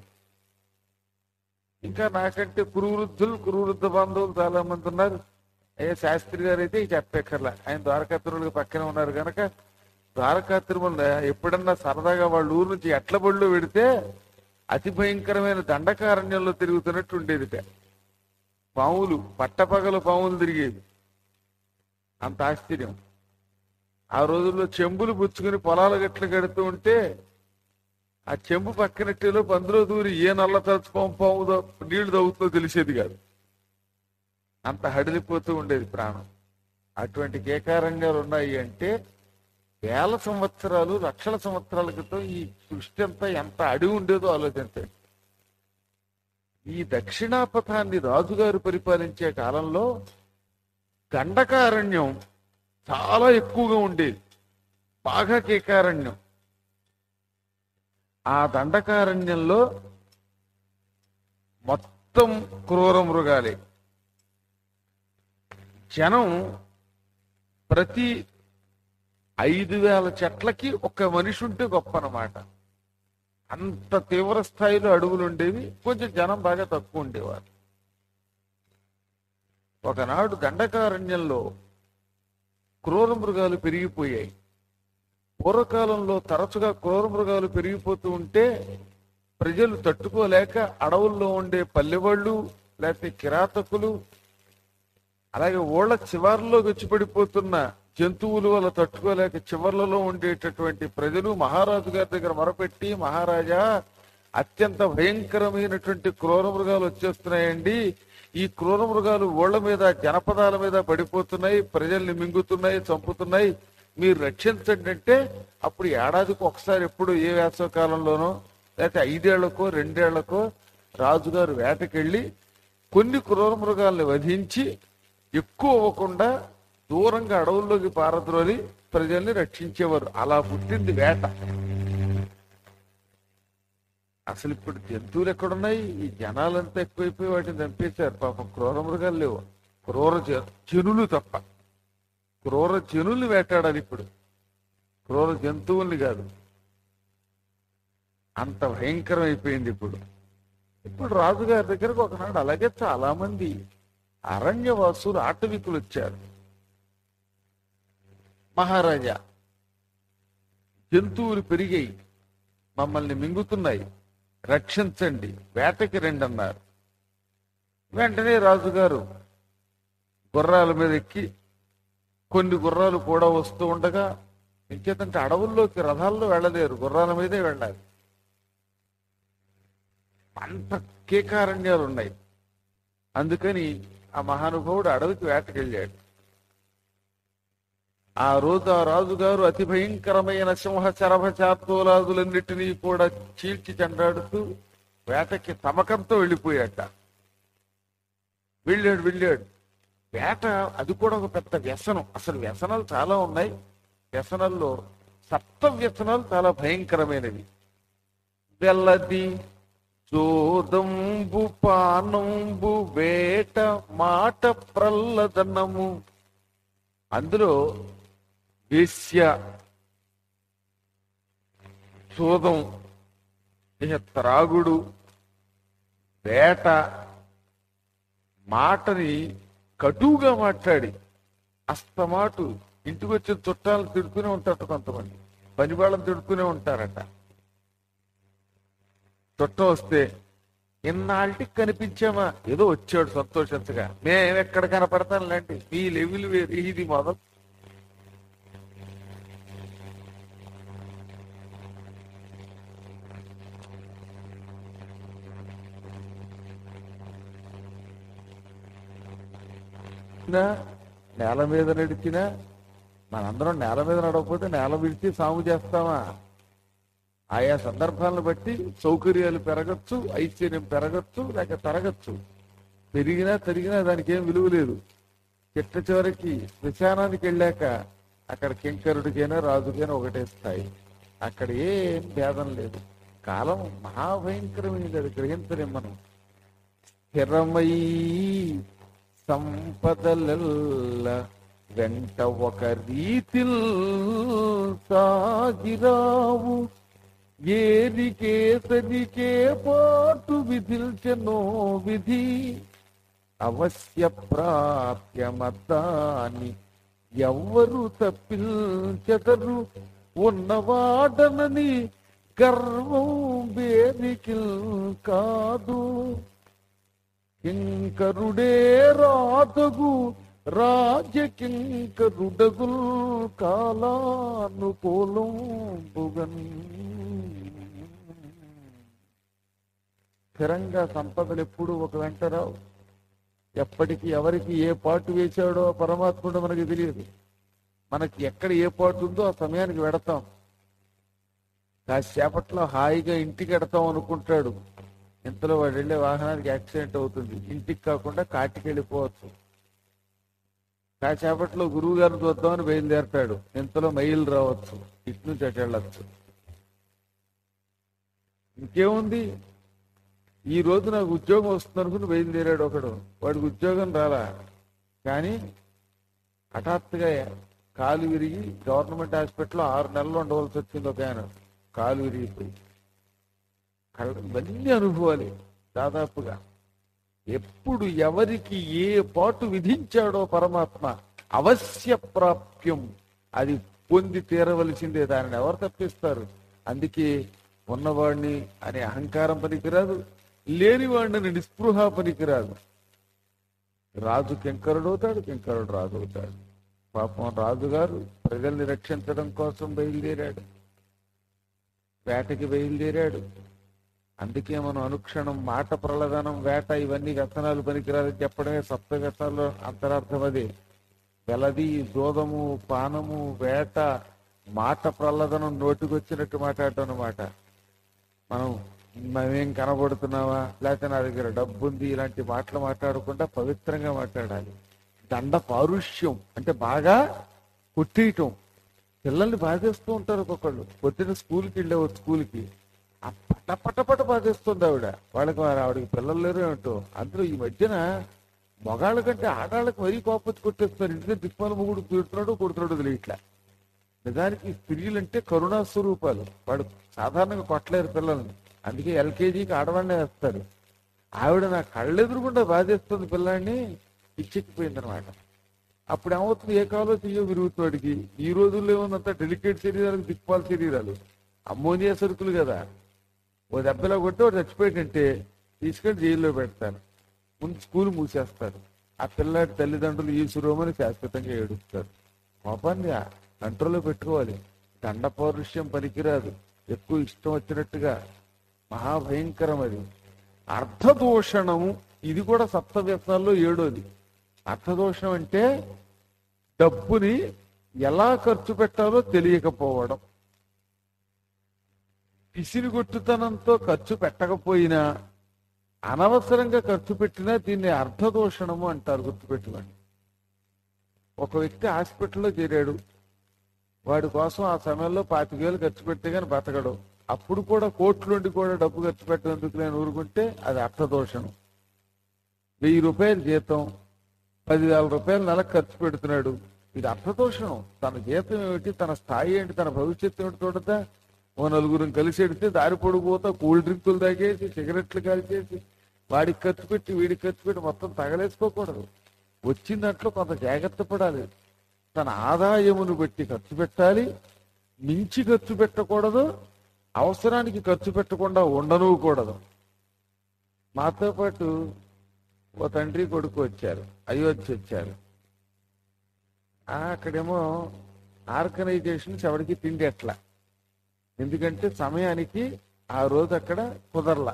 ఇంకా నాకంటే కురువృద్ధులు కురువృద్ధ బాంధవులు చాలా మంది ఉన్నారు ఏ శాస్త్రి గారు అయితే ఇక చెప్పక్కర్లా ఆయన ద్వారకా తిరుమలకి పక్కన ఉన్నారు కనుక ద్వారకా తిరుమల ఎప్పుడన్నా సరదాగా వాళ్ళ ఊరు నుంచి ఎట్ల బళ్ళు పెడితే అతి భయంకరమైన దండకారణ్యంలో తిరుగుతున్నట్టు ఉండేదిట పాములు పట్టపగలు పాములు తిరిగేది అంత ఆశ్చర్యం ఆ రోజుల్లో చెంబులు పుచ్చుకుని పొలాల గట్లు కడుతూ ఉంటే ఆ చెంబు పక్కనట్టేలో అందులో దూరి ఏ నల్ల తరచు పాము పాము దో- నీళ్లు తవ్వుతుందో తెలిసేది కాదు అంత హడిలిపోతూ ఉండేది ప్రాణం అటువంటి కేకారంగాలు ఉన్నాయి అంటే వేల సంవత్సరాలు లక్షల సంవత్సరాల క్రితం ఈ సృష్టి అంతా ఎంత అడిగి ఉండేదో ఆలోచించండి ఈ దక్షిణాపథాన్ని రాజుగారు పరిపాలించే కాలంలో గండకారణ్యం చాలా ఎక్కువగా ఉండేది బాగా కేకారణ్యం ఆ దండకారణ్యంలో మొత్తం క్రూర మృగాలే జనం ప్రతి ఐదు వేల చెట్లకి ఒక మనిషి ఉంటే గొప్ప అన్నమాట అంత తీవ్ర స్థాయిలో అడవులు ఉండేవి కొంచెం జనం బాగా తక్కువ ఉండేవారు ఒకనాడు దండకారణ్యంలో క్రూర మృగాలు పెరిగిపోయాయి పూర్వకాలంలో తరచుగా క్రూర మృగాలు పెరిగిపోతూ ఉంటే ప్రజలు తట్టుకోలేక అడవుల్లో ఉండే పల్లెవాళ్ళు లేకపోతే కిరాతకులు అలాగే ఓళ్ళ చివర్లో వచ్చి పడిపోతున్న జంతువులు వల్ల తట్టుకోలేక చివర్లలో ఉండేటటువంటి ప్రజలు మహారాజు గారి దగ్గర మొరపెట్టి మహారాజా అత్యంత భయంకరమైనటువంటి క్రూర మృగాలు వచ్చేస్తున్నాయండి ఈ క్రూర మృగాలు ఓళ్ల మీద జనపదాల మీద పడిపోతున్నాయి ప్రజల్ని మింగుతున్నాయి చంపుతున్నాయి మీరు రక్షించండి అంటే అప్పుడు ఏడాదికి ఒకసారి ఎప్పుడు ఏ వేసవ కాలంలోనో లేకపోతే ఐదేళ్లకో రెండేళ్లకో రాజుగారు వేటకెళ్ళి కొన్ని క్రూర మృగాల్ని వధించి ఎక్కువ అవ్వకుండా దూరంగా అడవుల్లోకి పారద్రోలి ప్రజల్ని రక్షించేవారు అలా పుట్టింది వేట అసలు ఇప్పుడు జంతువులు ఎక్కడున్నాయి ఈ జనాలంతా ఎక్కువైపోయి వాటిని చంపేశారు పాపం క్రూర మృగాలు లేవు క్రూర జ- జనులు తప్ప క్రూర జనుల్ని వేటాడాలి ఇప్పుడు క్రూర జంతువుల్ని కాదు అంత భయంకరం అయిపోయింది ఇప్పుడు ఇప్పుడు రాజుగారి దగ్గరకు ఒకనాడు అలాగే చాలా మంది అరణ్యవాసులు ఆటవికులు వచ్చారు మహారాజా జంతువులు పెరిగాయి మమ్మల్ని మింగుతున్నాయి రక్షించండి వేటకి రండి అన్నారు వెంటనే రాజుగారు గుర్రాల మీద ఎక్కి కొన్ని గుర్రాలు కూడా వస్తూ ఉండగా ఇంకేతంటే అడవుల్లోకి రథాల్లో వెళ్ళలేరు గుర్రాల మీదే వెళ్ళాలి అంత కేకారణ్యాలు ఉన్నాయి అందుకని ఆ మహానుభావుడు అడవికి వేటకెళ్ళాడు ఆ రోజు ఆ రాజుగారు అతి భయంకరమైన సింహ చరభ చార్తోలాదులన్నిటినీ కూడా చీల్చి చెండాడుతూ వేటకి తమకంతో వెళ్ళిపోయాట వెళ్ళాడు వెళ్ళాడు వేట అది కూడా ఒక పెద్ద వ్యసనం అసలు వ్యసనాలు చాలా ఉన్నాయి వ్యసనాల్లో సప్త వ్యసనాలు చాలా భయంకరమైనవి వెల్లది చోదంబు పానంబు వేట మాట ప్రల్లదనము అందులో వేశ్య చూదం ఇక త్రాగుడు వేట మాటని కటువుగా మాట్లాడి అస్తమాటు ఇంటికి వచ్చిన చుట్టాలు తిడుతూనే ఉంటారట కొంతమంది పని వాళ్ళని తిడుతూనే ఉంటారట చుట్టం వస్తే ఇన్నాళ్ళకి కనిపించామా ఏదో వచ్చాడు సంతోషించగా మేము ఎక్కడ కనపడతాం లాంటి మీ లెవెల్ వేరు ఇది మొదలు నడిచినా నేల మీద నడిచినా మనందరం నేల మీద నడవకపోతే నేల విడిచి సాగు చేస్తామా ఆయా సందర్భాలను బట్టి సౌకర్యాలు పెరగచ్చు ఐశ్వర్యం పెరగచ్చు లేక తరగచ్చు పెరిగినా తరిగినా దానికి ఏం విలువ లేదు చిట్ట చివరికి శ్మశానానికి వెళ్ళాక అక్కడ కింకరుడికైనా రాజుకైనా ఒకటే స్థాయి అక్కడ ఏం భేదం లేదు కాలం మహాభయంకరమైనది అది గ్రహించలేం మనం స్థిరమై సంపదలెల్ల వెంట ఒక రీతిల్ సాగిరావు ఏరికేసరికే పాటు విధిల్చెనో విధి అవశ్య ప్రాప్యమద్దాని ఎవ్వరు తప్పించెదరు ఉన్నవాడనని గర్వం బేరికిల్ కాదు కింకరుడే రాతగు రాజకింకరుడగుల్ కాలానుకూలం బుగన్ స్థిరంగా సంపదలు ఎప్పుడు ఒక వెంట రావు ఎప్పటికి ఎవరికి ఏ పాటు వేశాడో పరమాత్ముడు మనకి తెలియదు మనకి ఎక్కడ ఏ పాటు ఉందో ఆ సమయానికి వెడతాం కాసేపట్లో హాయిగా ఇంటికి ఎడతాం అనుకుంటాడు ఇంతలో వాడు వెళ్ళే వాహనానికి యాక్సిడెంట్ అవుతుంది ఇంటికి కాకుండా కాటికి వెళ్ళిపోవచ్చు కాసేపట్లో గురువు గారిని చూద్దామని బయలుదేరతాడు ఇంతలో మైలు రావచ్చు ఇటు నుంచి అటు వెళ్ళచ్చు ఇంకేముంది ఈ రోజు నాకు ఉద్యోగం వస్తుంది అనుకుని బయలుదేరాడు ఒకడు వాడికి ఉద్యోగం రాలా కానీ హఠాత్తుగా కాలు విరిగి గవర్నమెంట్ హాస్పిటల్లో ఆరు నెలలు ఉండవలసి వచ్చింది ఒక ఆయన కాలు విరిగిపోయి కళ్ళ ఇవన్నీ అనుభవాలే దాదాపుగా ఎప్పుడు ఎవరికి ఏ పాటు విధించాడో పరమాత్మ అవశ్య ప్రాప్యం అది పొంది తీరవలసిందే దానిని ఎవరు తప్పిస్తారు అందుకే ఉన్నవాడిని అనే అహంకారం పనికిరాదు లేనివాడిని నిస్పృహ పనికిరాదు రాజు కింకరుడు అవుతాడు కింకరుడు రాజు అవుతాడు పాపం రాజుగారు ప్రజల్ని రక్షించడం కోసం బయలుదేరాడు వేటకి బయలుదేరాడు అందుకే మనం అనుక్షణం మాట ప్రలదనం వేట ఇవన్నీ వ్యసనాలు పనికిరాదని చెప్పడమే సప్త వ్యసనాల్లో అంతరార్థం అదే వెలది దూదము పానము వేట మాట ప్రల్లదనం నోటికొచ్చినట్టు మాట్లాడటం అన్నమాట మనం మేమేం కనబడుతున్నావా లేకపోతే నా దగ్గర డబ్బు ఉంది ఇలాంటి మాటలు మాట్లాడకుండా పవిత్రంగా మాట్లాడాలి దండ పారుష్యం అంటే బాగా కొట్టేయటం పిల్లల్ని బాధేస్తూ ఉంటారు ఒక్కొక్కళ్ళు పొద్దున్న స్కూల్కి వెళ్ళేవారు స్కూల్కి ఆ పట పట పట బాధేస్తుంది ఆవిడ వాళ్ళకి మరి ఆవిడకి పిల్లలు లేరు ఏమిటో అందులో ఈ మధ్యన మగాళ్ళ కంటే ఆడాళ్ళకి మరీ కోపచ్చి కొట్టేస్తున్నారు ఇంటికి దిక్మాల మొగుడు తిడుతున్నాడు కొడుతున్నాడు తెలియట్లే నిజానికి స్త్రీలంటే కరుణా స్వరూపాలు వాడు సాధారణంగా కొట్టలేరు పిల్లల్ని అందుకే ఎల్కేజీకి ఆడవాళ్ళనే వేస్తారు ఆవిడ నా కళ్ళెదురుగుండా బాధేస్తుంది పిల్లాడిని పిచ్చెక్కిపోయింది అనమాట అప్పుడు ఏమవుతుంది ఏ కాలో చెయ్యో విరుగుతాడికి ఈ రోజుల్లో ఏముందంతా డెలికేట్ శరీరాలకు దిక్పాల శరీరాలు అమ్మోనియా సరుకులు కదా ఓ దెబ్బలో కొట్టి వాడు చచ్చిపోయాడంటే తీసుకెళ్లి జైల్లో పెడతారు ముందు స్కూల్ మూసేస్తారు ఆ పిల్లాడి తల్లిదండ్రులు ఈశ్వరోమని శాశ్వతంగా ఏడుస్తారు కోపాన్ని కంట్రోల్లో పెట్టుకోవాలి దండ పౌరుష్యం పనికిరాదు ఎక్కువ ఇష్టం వచ్చినట్టుగా మహాభయంకరం అది అర్థదూషణము ఇది కూడా సప్త వ్యసనాల్లో ఏడోది అర్థదోషం అంటే డబ్బుని ఎలా ఖర్చు పెట్టాలో తెలియకపోవడం పిసిరిగొట్టుతనంతో ఖర్చు పెట్టకపోయినా అనవసరంగా ఖర్చు పెట్టినా దీన్ని అర్థదూషణము అంటారు గుర్తుపెట్టుకోండి ఒక వ్యక్తి హాస్పిటల్లో చేరాడు వాడి కోసం ఆ సమయంలో పాతికేలు ఖర్చు పెడితే కానీ బతకడు అప్పుడు కూడా కోట్లుండి కూడా డబ్బు ఖర్చు పెట్టేందుకు నేను ఊరుకుంటే అది అర్థదోషణం వెయ్యి రూపాయలు జీతం పదివేల రూపాయలు నెలకు ఖర్చు పెడుతున్నాడు ఇది అర్థదోషణం తన జీతం ఏమిటి తన స్థాయి ఏంటి తన భవిష్యత్తు ఏమిటి చూడదా ఓ నలుగురిని కలిసి ఎడితే దారి పొడిపోతా కూల్ డ్రింకులు తాగేసి సిగరెట్లు కాల్చేసి వాడికి ఖర్చు పెట్టి వీడికి ఖర్చు పెట్టి మొత్తం తగలేసుకోకూడదు వచ్చిన దాంట్లో కొంత జాగ్రత్త పడాలి తన ఆదాయమును బట్టి ఖర్చు పెట్టాలి మించి ఖర్చు పెట్టకూడదు అవసరానికి ఖర్చు పెట్టకుండా ఉండనుకూడదు మాతో పాటు ఓ తండ్రి కొడుకు వచ్చారు అయోధ్య వచ్చారు ఆ, అక్కడేమో ఆర్గనైజేషన్స్ ఎవరికి తిండి ఎట్లా ఎందుకంటే సమయానికి ఆ రోజు అక్కడ కుదరలా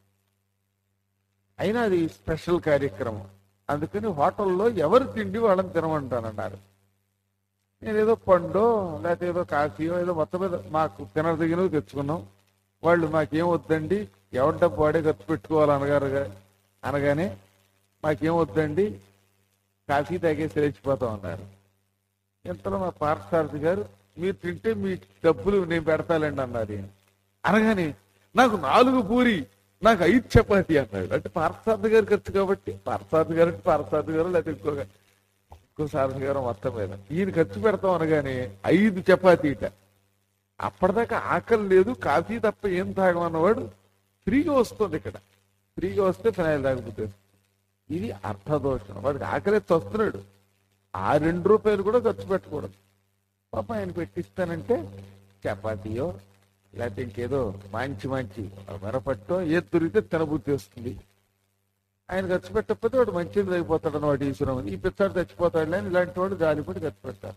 అయినా అది స్పెషల్ కార్యక్రమం అందుకని హోటల్లో ఎవరు తిండి వాళ్ళని తినమంటానన్నారు నేను ఏదో పండో లేకపోతే ఏదో కాఫీయో ఏదో మొత్తం మీద మాకు తినదగినవి తెచ్చుకున్నాం వాళ్ళు మాకేం వద్దండి ఎవరి డబ్బు వాడే ఖర్చు పెట్టుకోవాలి అనగారు అనగానే మాకేం వద్దండి కాఫీ తాగేసి లేచిపోతాం అన్నారు ఇంతలో మా పార్థసారథి గారు మీరు తింటే మీ డబ్బులు నేను పెడతాలండి అన్నారు ఈయన. అనగానే నాకు నాలుగు పూరి నాకు ఐదు చపాతి అన్నాడు అంటే పార్థసారథి గారు ఖర్చు కాబట్టి పార్థసారథి గారు అంటే పార్థసారథి గారు లేకపోతే ఇంకో ఇంకో సారథి గారు మొత్తం మీద ఈయన ఖర్చు పెడతాం అనగానే ఐదు చపాతీ ఇట అప్పటిదాకా ఆకలి లేదు కాఫీ తప్ప ఏం తాగమన్నవాడు ఫ్రీగా వస్తుంది ఇక్కడ ఫ్రీగా వస్తే ఫినాయిల్ తాగకపోతే ఇది అర్థదోషం వాడికి ఆకలి వస్తున్నాడు ఆ రెండు రూపాయలు కూడా ఖర్చు పెట్టకూడదు పాప ఆయన పెట్టిస్తానంటే చపాతీయో లేకపోతే ఇంకేదో మంచి మంచి మిరపట్టో ఏది దొరికితే తినబుద్ధి వస్తుంది ఆయన ఖర్చు పెట్టకపోతే వాడు మంచిది తగ్గిపోతాడు అన్నమాట ఈశ్వరం ఈ పిచ్చాడు చచ్చిపోతాడు అని ఇలాంటి వాడు జాలిపడి ఖర్చు పెట్టారు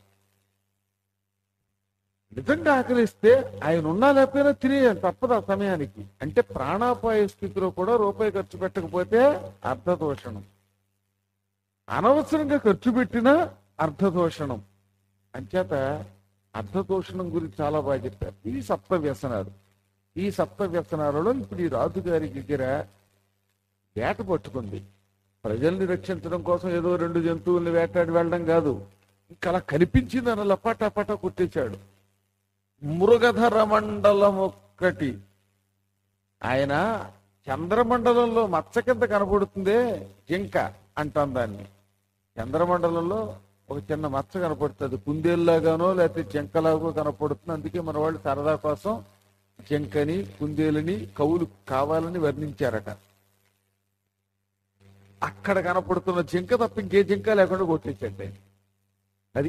నిజంగా ఆకలిస్తే ఆయన ఉన్నా లేకపోయినా తినేయాలి తప్పదు ఆ సమయానికి అంటే ప్రాణాపాయ స్థితిలో కూడా రూపాయి ఖర్చు పెట్టకపోతే అర్థదోషణం అనవసరంగా ఖర్చు పెట్టినా అర్థదోషణం అంచేత అర్థదోషణం గురించి చాలా బాగా చెప్పారు ఇవి సప్త వ్యసనాలు ఈ సప్త వ్యసనాలలో ఇప్పుడు ఈ రాజుగారి దగ్గర వేట పట్టుకుంది ప్రజల్ని రక్షించడం కోసం ఏదో రెండు జంతువుల్ని వేటాడి వెళ్ళడం కాదు ఇంకా అలా కనిపించింది అని లపాటాపట కొట్టేశాడు మృగధర మండలం ఒక్కటి ఆయన చంద్రమండలంలో మచ్చ కింద కనపడుతుందే జింక అంటాం దాన్ని చంద్రమండలంలో ఒక చిన్న మచ్చ కనపడుతుంది కుందేలులాగానో లేకపోతే జింకలాగో కనపడుతుంది అందుకే మన వాళ్ళు సరదా కోసం జింకని కుందేలుని కవులు కావాలని వర్ణించారట అక్కడ కనపడుతున్న జింక తప్ప ఇంకే జింక లేకుండా కొట్టేసండి అది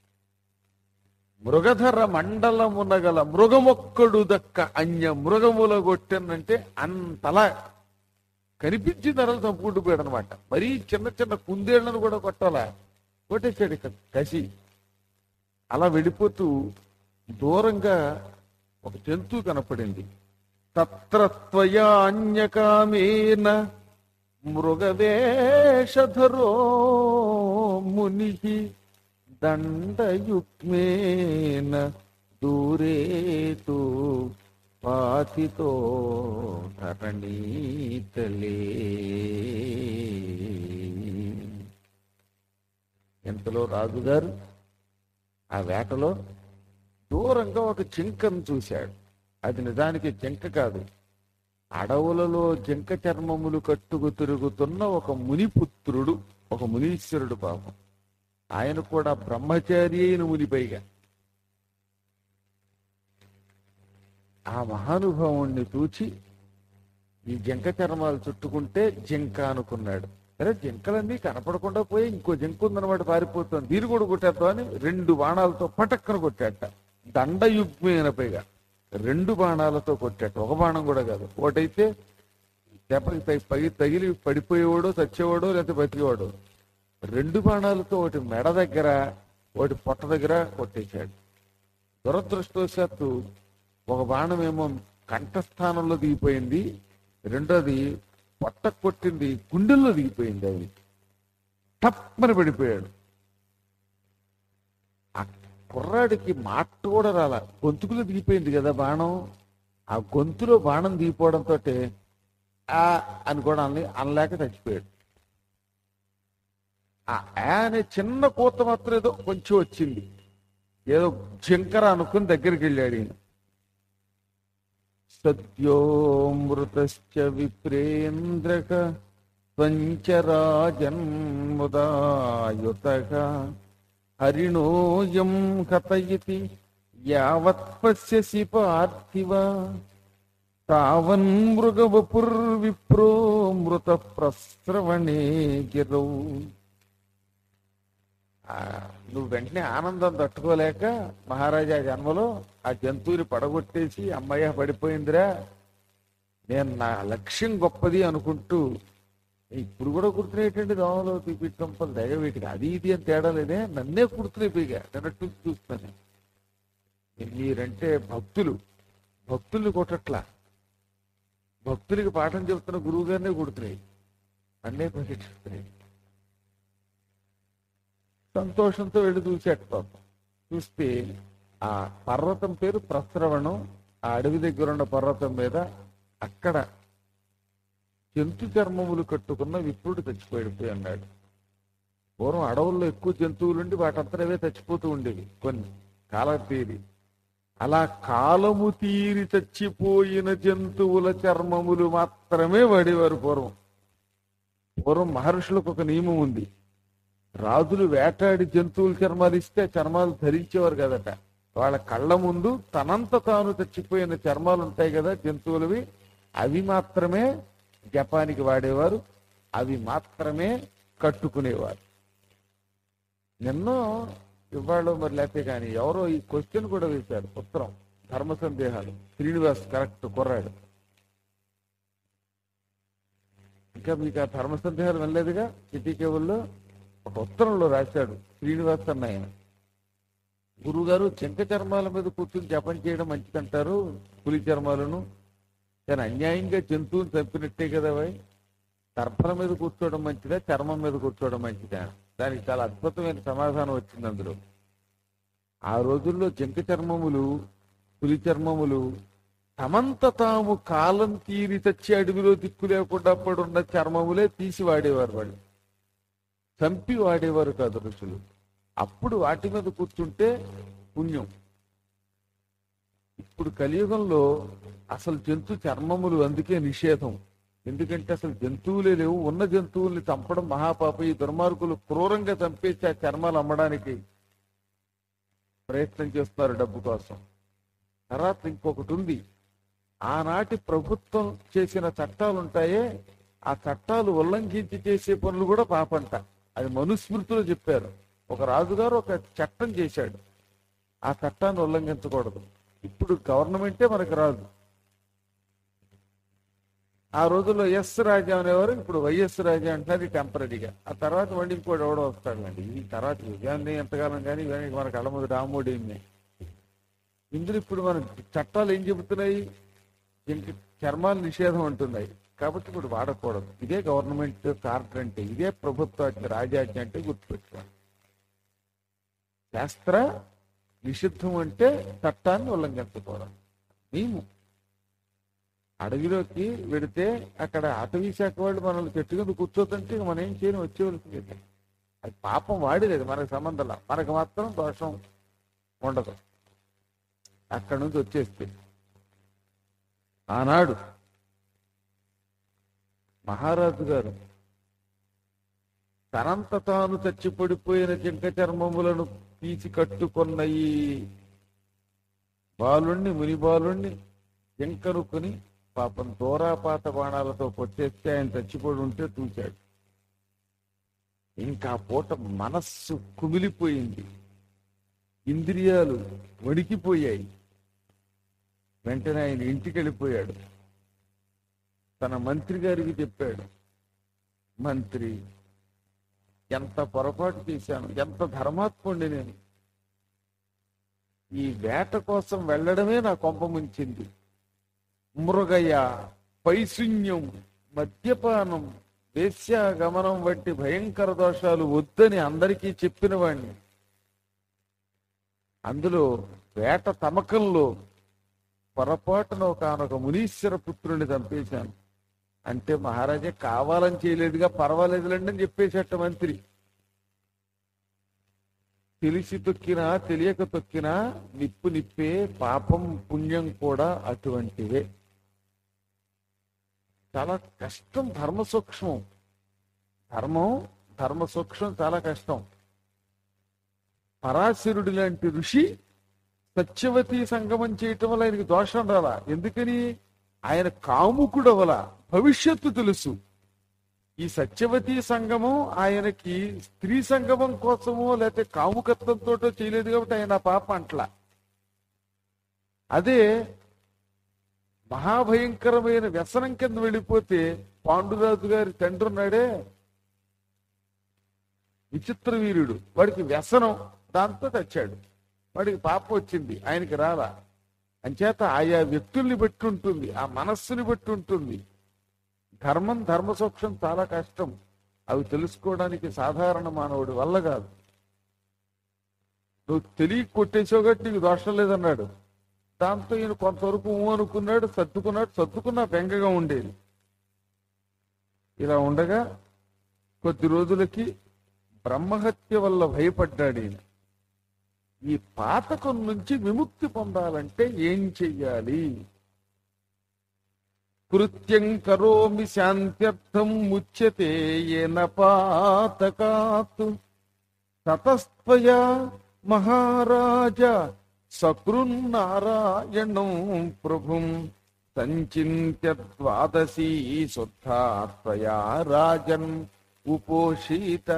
మృగధర మండలమున గల మృగమొక్కడు దక్క అన్య మృగముల కొట్టనంటే అంతలా కనిపించిన ధరలు చంపుకుంటూ పోయాడు అనమాట మరీ చిన్న చిన్న కుందేళ్లను కూడా కొట్టాలా కొట్టేశాడు ఇక కసి అలా వెళ్ళిపోతూ దూరంగా ఒక జంతువు కనపడింది తత్రత్వయా అన్యకామేన మృగవేషధరో ముని దండయుగ్మేన దూరేతు పాతితో ధరణీతలే ఎంతలో రాజుగారు ఆ వేటలో దూరంగా ఒక జింకను చూశాడు అది నిజానికి జింక కాదు అడవులలో జింక చర్మములు కట్టుకు తిరుగుతున్న ఒక మునిపుత్రుడు ఒక మునీశ్వరుడు పాపం ఆయన కూడా బ్రహ్మచారి అయిన మునిపైగా ఆ మహానుభావుణ్ణి చూచి ఈ జింక చర్మాలు చుట్టుకుంటే జింక అనుకున్నాడు అరే జింకలన్నీ కనపడకుండా పోయి ఇంకో జింక ఉందన్నమాట పారిపోతుంది దీని కూడా కొట్టేద్దాం అని రెండు బాణాలతో పటక్కన కొట్టాట దండయుగ్మైన పైగా రెండు బాణాలతో కొట్టాడు ఒక బాణం కూడా కాదు ఒకటైతే దెబ్బకి తగి పగి తగిలి పడిపోయేవాడో చచ్చేవాడో లేకపోతే బతికేవాడు రెండు బాణాలతో ఒకటి మెడ దగ్గర ఒకటి పొట్ట దగ్గర కొట్టేశాడు దురదృష్టవశాత్తు ఒక బాణం ఏమో కంఠస్థానంలో దిగిపోయింది రెండోది పొట్ట కొట్టింది గుండెల్లో దిగిపోయింది అది టప్పని పడిపోయాడు ఆ కుర్రాడికి మాట కూడా రాల గొంతుకులో దిగిపోయింది కదా బాణం ఆ గొంతులో బాణం దిగిపోవడంతో ఆ అని కూడా అనలే అనలేక చచ్చిపోయాడు ఆ ఆ అనే చిన్న కూత మాత్రం ఏదో కొంచెం వచ్చింది ఏదో జింకర అనుకుని దగ్గరికి వెళ్ళాడు ఈయన సత్యోమృతశ్చ విప్రేంద్రక పంచరాజన్ముదాయుత హరిణోయం కథయితి యావత్ పశ్యసి పార్థివ తావన్ మృగవపుర్విప్రో మృత ప్రస్రవణే గిరౌ ఆ, నువ్వు వెంటనే ఆనందం తట్టుకోలేక మహారాజా జన్మలో ఆ జంతువుని పడగొట్టేసి అమ్మయ్య పడిపోయిందిరా నేను నా లక్ష్యం గొప్పది అనుకుంటూ ఇప్పుడు కూడా కుడుతున్నటువంటి దోమలు తీపిట్టంపలు తెగ వీటికి అది ఇది అని తేడా లేదే నన్నే కుడుతున్నాయి పైగా నిన్నట్టు చూస్తాను మీరంటే భక్తులు భక్తుల్ని కొట్టట్లా భక్తులకి పాఠం చెప్తున్న గురువు గారినే కుడుతున్నాయి అన్నే పరీక్షిస్తున్నాయి సంతోషంతో వెళ్ళి చూసేట పాపం చూస్తే ఆ పర్వతం పేరు ప్రస్రవణం ఆ అడవి దగ్గర ఉన్న పర్వతం మీద అక్కడ జంతు చర్మములు కట్టుకున్న విప్రుడు చచ్చిపోయిపోయి అన్నాడు పూర్వం అడవుల్లో ఎక్కువ జంతువులుండి వాటంతరవే చచ్చిపోతూ ఉండేవి కొన్ని కాలం తీరి అలా కాలము తీరి చచ్చిపోయిన జంతువుల చర్మములు మాత్రమే వాడేవారు పూర్వం పూర్వం మహర్షులకు ఒక నియమం ఉంది రాజులు వేటాడి జంతువుల చర్మాలు ఇస్తే ఆ చర్మాలు ధరించేవారు కదట వాళ్ళ కళ్ళ ముందు తనంత తాను చచ్చిపోయిన చర్మాలు ఉంటాయి కదా జంతువులవి అవి మాత్రమే జపానికి వాడేవారు అవి మాత్రమే కట్టుకునేవారు నిన్నో ఇవాళ మరి లేకపోతే కానీ ఎవరో ఈ క్వశ్చన్ కూడా వేశారు ఉత్తరం ధర్మ సందేహాలు శ్రీనివాస్ కరెక్ట్ కుర్రాడు ఇంకా మీకు ఆ ధర్మ సందేహాలు వెళ్ళలేదుగా సిటీ కేబుల్లో ఒక ఉత్తరంలో రాశాడు శ్రీనివాస్ అన్న ఆయన గురువుగారు చెంక చర్మాల మీద కూర్చుని జపం చేయడం మంచిదంటారు పులి చర్మాలను కానీ అన్యాయంగా జంతువుని చంపినట్టే కదా వాయ్ తర్పల మీద కూర్చోవడం మంచిదా చర్మం మీద కూర్చోవడం మంచిదా దానికి చాలా అద్భుతమైన సమాధానం వచ్చింది అందులో ఆ రోజుల్లో జంక చర్మములు పులి చర్మములు తమంత తాము కాలం తీరి తెచ్చి అడవిలో దిక్కు లేకుండా పడున్న చర్మములే తీసి వాడేవారు వాళ్ళు చంపి వాడేవారు కాదు ఋషులు అప్పుడు వాటి మీద కూర్చుంటే పుణ్యం ఇప్పుడు కలియుగంలో అసలు జంతు చర్మములు అందుకే నిషేధం ఎందుకంటే అసలు జంతువులే లేవు ఉన్న జంతువుల్ని చంపడం మహాపాప ఈ దుర్మార్గులు క్రూరంగా చంపేసి ఆ చర్మాలు అమ్మడానికి ప్రయత్నం చేస్తున్నారు డబ్బు కోసం తర్వాత ఇంకొకటి ఉంది ఆనాటి ప్రభుత్వం చేసిన చట్టాలు ఉంటాయే ఆ చట్టాలు ఉల్లంఘించి చేసే పనులు కూడా పాపంట అది మనుస్మృతిలో చెప్పారు ఒక రాజుగారు ఒక చట్టం చేశాడు ఆ చట్టాన్ని ఉల్లంఘించకూడదు ఇప్పుడు గవర్నమెంటే మనకు రాదు ఆ రోజుల్లో ఎస్ రాజా అనేవారు ఇప్పుడు వైఎస్ రాజా అంటున్నారు టెంపరీగా ఆ తర్వాత మళ్ళీ ఇంకోటి ఎవడో వస్తాడండి ఈ తర్వాత విజయాన్ని ఎంతకాలం కానీ ఇవన్నీ మన కళ్ళ ముందు రామోడి ఇందులో ఇప్పుడు మన చట్టాలు ఏం చెబుతున్నాయి ఇంక చర్మాలు నిషేధం అంటున్నాయి కాబట్టి ఇప్పుడు వాడకూడదు ఇదే గవర్నమెంట్ కార్డర్ అంటే ఇదే ప్రభుత్వ రాజాజ్ఞ అంటే గుర్తుపెట్టుకోండి శాస్త్ర నిషిద్ధం అంటే చట్టాన్ని ఉల్లంఘించకూడదు మేము అడవిలోకి వెడితే అక్కడ అటవీ శాఖ వాళ్ళు మనల్ని చెట్టు కింద కూర్చోతుంటే ఇక మనం ఏం చేయని వచ్చేవలసింది అది పాపం వాడిలేదు మనకు సంబంధం లా. మనకు మాత్రం దోషం ఉండదు అక్కడి నుంచి వచ్చేస్తే ఆనాడు మహారాజు గారు తనంత తాను చచ్చిపడిపోయిన జింక చర్మములను తీసి కట్టుకున్న ఈ బాలుణ్ణి ముని బాలుణ్ణి జింకనుకుని పాపం దూరాపాత బాణాలతో కొట్టేస్తే ఆయన చచ్చిపోయి ఉంటే చూశాడు ఇంకా ఆ పూట మనస్సు కుమిలిపోయింది ఇంద్రియాలు వణికిపోయాయి వెంటనే ఆయన ఇంటికి వెళ్ళిపోయాడు తన మంత్రి గారికి చెప్పాడు మంత్రి ఎంత పొరపాటు చేశాను ఎంత ధర్మాత్ముండి నేను ఈ వేట కోసం వెళ్ళడమే నా కొంప ముంచింది మృగయ పైశూన్యం మద్యపానం వేశ్యాగమనం వంటి భయంకర దోషాలు వద్దని అందరికీ చెప్పిన వాణ్ణి అందులో వేట తమకంలో పొరపాటున ఒకనొక మునీశ్వర పుత్రుని చంపేశాను అంటే మహారాజా కావాలని చేయలేదుగా పర్వాలేదులేండి అని చెప్పేసేట మంత్రి తెలిసి తొక్కినా తెలియక తొక్కినా నిప్పు నిప్పే పాపం పుణ్యం కూడా అటువంటివే చాలా కష్టం ధర్మ సూక్ష్మం ధర్మం ధర్మ సూక్ష్మం చాలా కష్టం పరాశరుడి లాంటి ఋషి సత్యవతి సంగమం చేయటం వల్ల ఆయనకి దోషం రాలా ఎందుకని ఆయన కాముకుడు అవల భవిష్యత్తు తెలుసు ఈ సత్యవతి సంగమం ఆయనకి స్త్రీ సంగమం కోసమో లేకపోతే కాముకత్వంతో చేయలేదు కాబట్టి ఆయన ఆ పాప అంట్లా అదే మహాభయంకరమైన వ్యసనం కింద వెళ్ళిపోతే పాండురాజు గారి తండ్రి ఉన్నాడే విచిత్ర వీరుడు వాడికి వ్యసనం దాంతో తెచ్చాడు వాడికి పాపం వచ్చింది ఆయనకి రాలా అంచేత ఆయా వ్యక్తుల్ని బట్టి ఉంటుంది ఆ మనస్సుని బట్టి ఉంటుంది ధర్మం ధర్మ సూక్ష్మం చాలా కష్టం అవి తెలుసుకోవడానికి సాధారణ మానవుడి వల్ల కాదు నువ్వు తెలియ కొట్టేసావు కాబట్టి నీకు దోషం లేదన్నాడు దాంతో ఈయన కొంతవరకు ఊ అనుకున్నాడు సర్దుకున్నాడు సర్దుకున్నా బెంగగా ఉండేది ఇలా ఉండగా కొద్ది రోజులకి బ్రహ్మహత్య వల్ల భయపడ్డాడు ఈయన ఈ పాతకం నుంచి విముక్తి పొందాలంటే ఏం చెయ్యాలి కృత్యం కరోమి శాంత్యర్థం ముచ్యతే ఏన పాతకాత్ తతస్త్వయా మహారాజ సకృన్నారాయణం ప్రభుం సంచింత్య ద్వాదశీ శుద్ధాత్వయా రాజన్ ఉపోషిత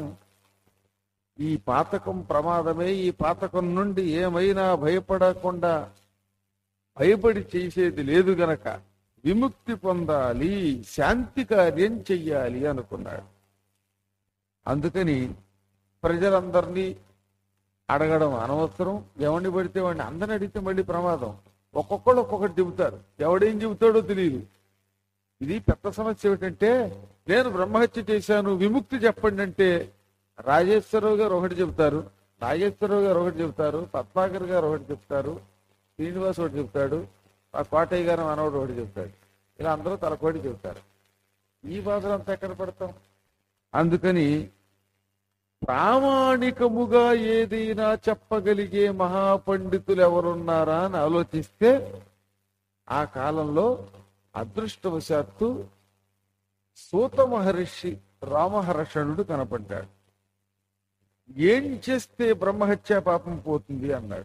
ఈ పాతకం ప్రమాదమే ఈ పాతకం నుండి ఏమైనా భయపడకుండా భయపడి చేసేది లేదు గనక విముక్తి పొందాలి శాంతి కార్యం చెయ్యాలి అనుకున్నాడు అందుకని ప్రజలందరినీ అడగడం అనవసరం ఎవరిని పడితే వాడిని అందరిని అడిగితే మళ్ళీ ప్రమాదం ఒక్కొక్కడు ఒక్కొక్కటి చెబుతారు ఎవడేం చెబుతాడో తెలియదు ఇది పెద్ద సమస్య ఏమిటంటే నేను బ్రహ్మహత్య చేశాను విముక్తి చెప్పండి అంటే రాజేశ్వరరావు గారు ఒకటి చెబుతారు నాగేశ్వరరావు గారు ఒకటి చెబుతారు పద్మాకర్ గారు ఒకటి చెప్తారు శ్రీనివాస్ ఒకటి చెప్తాడు ఆ కోటయ్య గారు మనవడు ఒకటి చెప్తాడు ఇలా అందరూ తలకోటి చెబుతారు ఈ బాధలు అంతా ఎక్కడ పడతాం అందుకని ప్రామాణికముగా ఏదైనా చెప్పగలిగే మహాపండితులు ఎవరున్నారా అని ఆలోచిస్తే ఆ కాలంలో అదృష్టవశాత్తు సూత మహర్షి రామహర్షణుడు కనపడ్డాడు ఏం చేస్తే బ్రహ్మహత్య పాపం పోతుంది అన్నాడు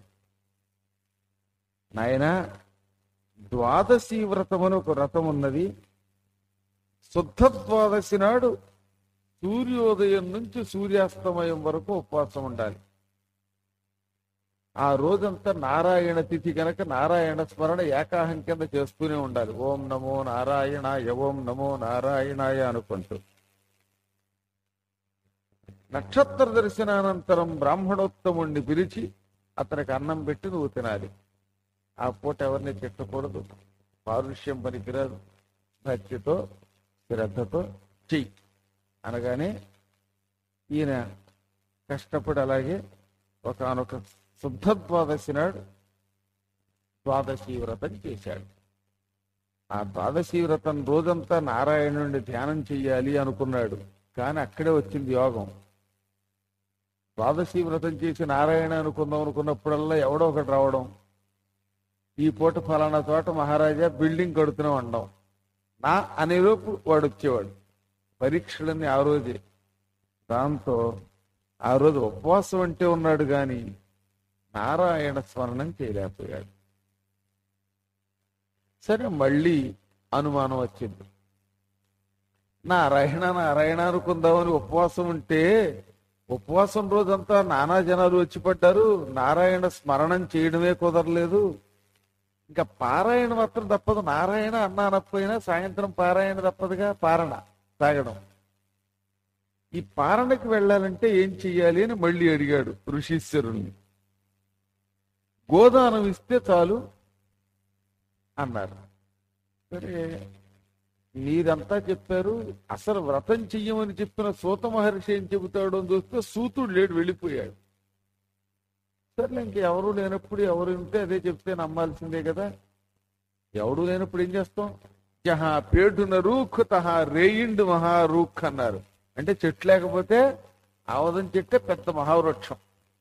నాయన ద్వాదశి వ్రతం అని ఒక వ్రతం ఉన్నది శుద్ధ ద్వాదశి నాడు సూర్యోదయం నుంచి సూర్యాస్తమయం వరకు ఉపవాసం ఉండాలి ఆ రోజంతా నారాయణ తిథి కనుక నారాయణ స్మరణ ఏకాహం కింద చేస్తూనే ఉండాలి ఓం నమో నారాయణాయ ఓం నమో నారాయణాయ అనుకుంటూ నక్షత్ర దర్శనానంతరం బ్రాహ్మణోత్తముణ్ణి పిలిచి అతనికి అన్నం పెట్టి నువ్వు తినాలి ఆ పూట ఎవరిని తిట్టకూడదు పారుష్యం పనికిరాదు భక్తితో శ్రద్ధతో చెయ్యి అనగానే ఈయన కష్టపడి అలాగే ఒకనొక శుద్ధ ద్వాదశి నాడు ద్వాదశి వ్రతం చేశాడు ఆ ద్వాదశి వ్రతం రోజంతా నారాయణుడిని ధ్యానం చెయ్యాలి అనుకున్నాడు కానీ అక్కడే వచ్చింది యోగం ద్వాదశి వ్రతం చేసి నారాయణ అనుకుందాం అనుకున్నప్పుడల్లా ఎవడో ఒకటి రావడం ఈ పూట ఫలానా చోట మహారాజా బిల్డింగ్ కడుతున్నాం అనడం నా అనే లోపు వాడు వచ్చేవాడు పరీక్షలన్నీ ఆ రోజే దాంతో ఆ రోజు ఉపవాసం అంటే ఉన్నాడు గాని నారాయణ స్మరణం చేయలేకపోయాడు సరే మళ్ళీ అనుమానం వచ్చింది నారాయణ నారాయణ అనుకుందామని ఉపవాసం ఉంటే ఉపవాసం రోజంతా నానా జనాలు వచ్చి పడ్డారు నారాయణ స్మరణం చేయడమే కుదరలేదు ఇంకా పారాయణ మాత్రం తప్పదు నారాయణ అన్న అనకపోయినా సాయంత్రం పారాయణ తప్పదుగా పారణ తాగడం ఈ పారణకి వెళ్ళాలంటే ఏం చెయ్యాలి అని మళ్ళీ అడిగాడు ఋషీశ్వరుణ్ణి గోదానం ఇస్తే చాలు అన్నారు సరే మీరంతా చెప్పారు అసలు వ్రతం చెయ్యమని చెప్పిన సూత మహర్షి ఏం చెబుతాడు అని చూస్తే సూతుడు లేడు వెళ్ళిపోయాడు సర్లే ఇంక ఎవరు లేనప్పుడు ఎవరు ఉంటే అదే చెప్తే నమ్మాల్సిందే కదా ఎవడు లేనప్పుడు ఏం చేస్తాం జహా పేటున రూఖ్ తహా రేయిండు మహారూఖ్ అన్నారు అంటే చెట్టు లేకపోతే ఆవదం చెట్టే పెద్ద మహావృక్షం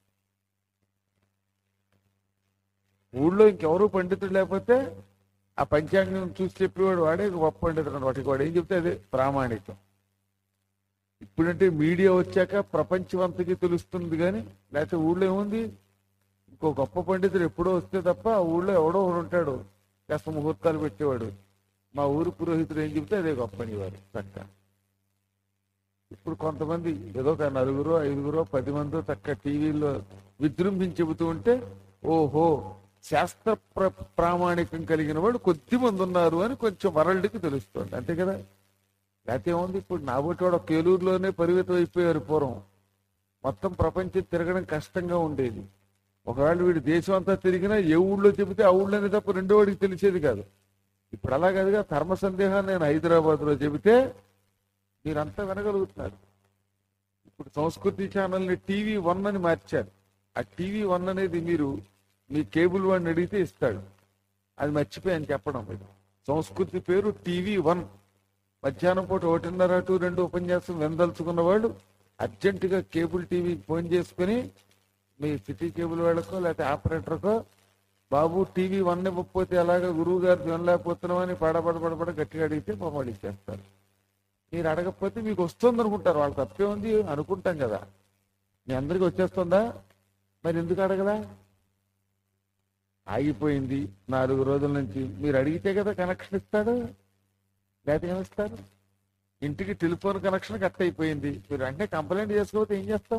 ఊళ్ళో ఇంకెవరు పండితుడు లేకపోతే ఆ పంచాంగం చూసి చెప్పేవాడు వాడే గొప్ప పండితుడు వాటికి వాడు ఏం చెప్తే అదే ప్రామాణికం ఇప్పుడంటే మీడియా వచ్చాక ప్రపంచమంతకి తెలుస్తుంది కానీ లేకపోతే ఊళ్ళో ఏముంది ఇంకో గొప్ప పండితుడు ఎప్పుడో వస్తే తప్ప ఆ ఊళ్ళో ఎవడో ఒకడు ఉంటాడు కాస్త ముహూర్తాలు పెట్టేవాడు మా ఊరు పురోహితుడు ఏం చెప్తే అదే గొప్ప అనేవారు చక్క ఇప్పుడు కొంతమంది ఏదో ఒక నలుగురో ఐదుగురో పది మందో చక్క టీవీలో విజృంభించి చెబుతూ ఉంటే ఓహో శాస్త్ర ప్ర ప్రామాణికం కలిగిన వాళ్ళు కొద్ది మంది ఉన్నారు అని కొంచెం వరల్డ్కి తెలుస్తుంది అంతే కదా లేకపోతే ఏముంది ఇప్పుడు నాబోటి వాడు ఒక ఏలూరులోనే పరిమితం అయిపోయారు పూర్వం మొత్తం ప్రపంచం తిరగడం కష్టంగా ఉండేది ఒకవేళ వీడు దేశం అంతా తిరిగినా ఏ ఊళ్ళో చెబితే ఆ ఊళ్ళోనే తప్ప రెండో వాడికి తెలిసేది కాదు ఇప్పుడు అలా కాదుగా ధర్మ సందేహాన్ని నేను హైదరాబాద్ లో చెబితే మీరంతా వినగలుగుతున్నారు ఇప్పుడు సంస్కృతి ఛానల్ని టీవీ వన్ అని మార్చారు ఆ టీవీ వన్ అనేది మీరు మీ కేబుల్ వాడిని అడిగితే ఇస్తాడు అది మర్చిపోయాను చెప్పడం మీకు సంస్కృతి పేరు టీవీ వన్ మధ్యాహ్నం పూట ఒకటిన్నర టు రెండు ఉపన్యాసం వినదలుచుకున్న వాళ్ళు అర్జెంటుగా కేబుల్ టీవీకి ఫోన్ చేసుకుని మీ సిటీ కేబుల్ వాళ్ళకో లేకపోతే ఆపరేటర్కో బాబు టీవీ వన్ ఇవ్వకపోతే ఎలాగ గురువు గారు వినలేకపోతున్నామని పడబడ పడబడ గట్టిగా అడిగితే పాపం వాళ్ళు ఇచ్చేస్తారు మీరు అడగకపోతే మీకు వస్తుంది అనుకుంటారు వాళ్ళు తప్పే ఉంది అనుకుంటాం కదా మీ అందరికి వచ్చేస్తుందా మరి ఎందుకు అడగలా ఆగిపోయింది నాలుగు రోజుల నుంచి మీరు అడిగితే కదా కనెక్షన్ ఇస్తాడు లేకపోతే ఏమిస్తారు ఇంటికి టెలిఫోన్ కనెక్షన్ కట్ అయిపోయింది మీరు వెంటనే కంప్లైంట్ చేసుకోకపోతే ఏం చేస్తాం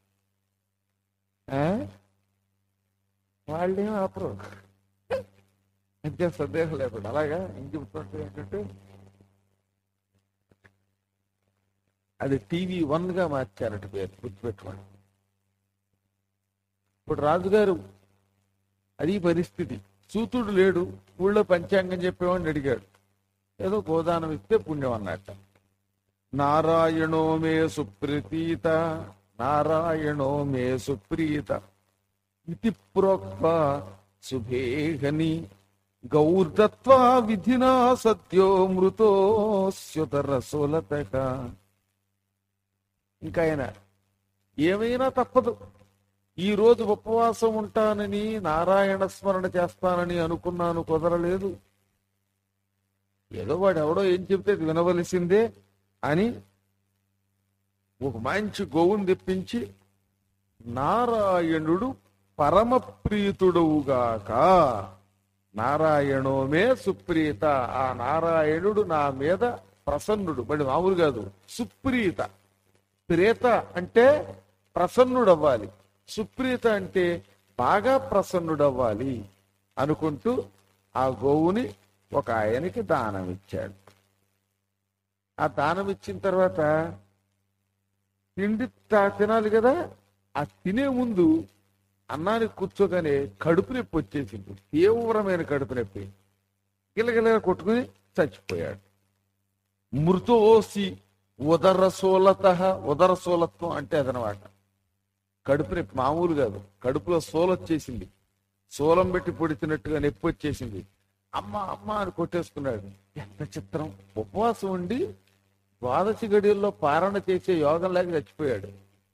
ఆ? వాళ్ళేం ఆపరు అంతే సందేహం లేకుండా అలాగా ఏం చెబుతుంటే ఏంటంటే అది టీవీ వన్ గా మార్చారట పేరు గుర్తుపెట్టుకోండి ఇప్పుడు రాజుగారు అది పరిస్థితి సూతుడు లేడు ఊళ్ళో పంచాంగం చెప్పేవాడిని అడిగాడు ఏదో గోదానం ఇస్తే పుణ్యం అన్నట్ట నారాయణో మే సుప్రీత నారాయణో మే సుప్రీత ఇది ప్రోక్త శుభేహని గౌర్దత్వా విధినా సత్యో మృతోస్యుతర సోలతక ఇంకా ఆయన ఏమైనా తప్పదు ఈ రోజు ఉపవాసం ఉంటానని నారాయణ స్మరణ చేస్తానని అనుకున్నాను కుదరలేదు ఏదో వాడు ఎవడో ఏం చెప్తే అది వినవలసిందే అని ఒక మంచి గోవుని తెప్పించి నారాయణుడు పరమ ప్రీతుడవుగాక నారాయణోమే సుప్రీత ఆ నారాయణుడు నా మీద ప్రసన్నుడు మరి మామూలు కాదు సుప్రీత ప్రీత అంటే ప్రసన్నుడవ్వాలి సుప్రీత అంటే బాగా ప్రసన్నుడవ్వాలి అనుకుంటూ ఆ గోవుని ఒక ఆయనకి దానం ఇచ్చాడు ఆ దానం ఇచ్చిన తర్వాత తిండి తా- తినాలి కదా ఆ తినే ముందు అన్నానికి కూర్చోగానే కడుపు నొప్పి వచ్చేసింది తీవ్రమైన కడుపు నొప్పి గిలగిల కొట్టుకుని చచ్చిపోయాడు మృతోసి ఉదరసోలత ఉదరసోలత్వం అంటే అదనమాట కడుపు నొప్పి మామూలు కాదు కడుపులో సోల వచ్చేసింది సోలం పెట్టి పొడిచినట్టుగా నొప్పి వచ్చేసింది అమ్మ అమ్మ అని కొట్టేసుకున్నాడు ఎంత చిత్రం ఉపవాసం ఉండి ద్వాదశి గడియల్లో పారణ చేసే యోగం లేక చచ్చిపోయాడు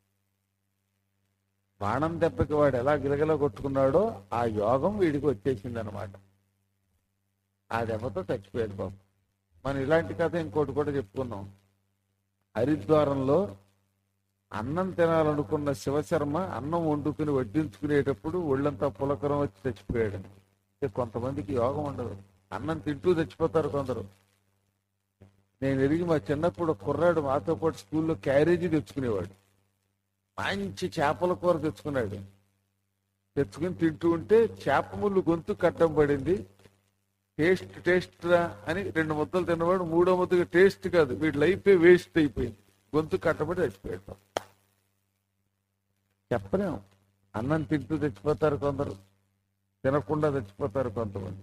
బాణం దెబ్బకి వాడు ఎలా గిలగిల కొట్టుకున్నాడో ఆ యోగం వీడికి వచ్చేసింది అనమాట ఆ దెబ్బతో చచ్చిపోయాడు బాబు మనం ఇలాంటి కథ ఇంకోటి కూడా చెప్పుకున్నాం హరిద్వారంలో అన్నం తినాలనుకున్న శివశర్మ అన్నం వండుకుని వడ్డించుకునేటప్పుడు ఒళ్ళంతా పులకరం వచ్చి చచ్చిపోయాడు అంటే కొంతమందికి యోగం ఉండదు అన్నం తింటూ చచ్చిపోతారు కొందరు నేను ఎరిగి మా చిన్నప్పుడు ఒక కుర్రాడు మాతో పాటు స్కూల్లో క్యారేజీ తెచ్చుకునేవాడు మంచి చేపల కూర తెచ్చుకున్నాడు తెచ్చుకుని తింటూ ఉంటే చేప ముళ్ళు గొంతు కట్టం పడింది టేస్ట్ టేస్ట్ రా అని రెండు ముద్దలు తిన్నవాడు మూడో ముద్దగా టేస్ట్ కాదు వీడి లైఫే వేస్ట్ అయిపోయింది గొంతు కట్టబడి చచ్చిపోయాడు చెప్పలేం అన్నం తింటూ చచ్చిపోతారు కొందరు తినకుండా చచ్చిపోతారు కొంతమంది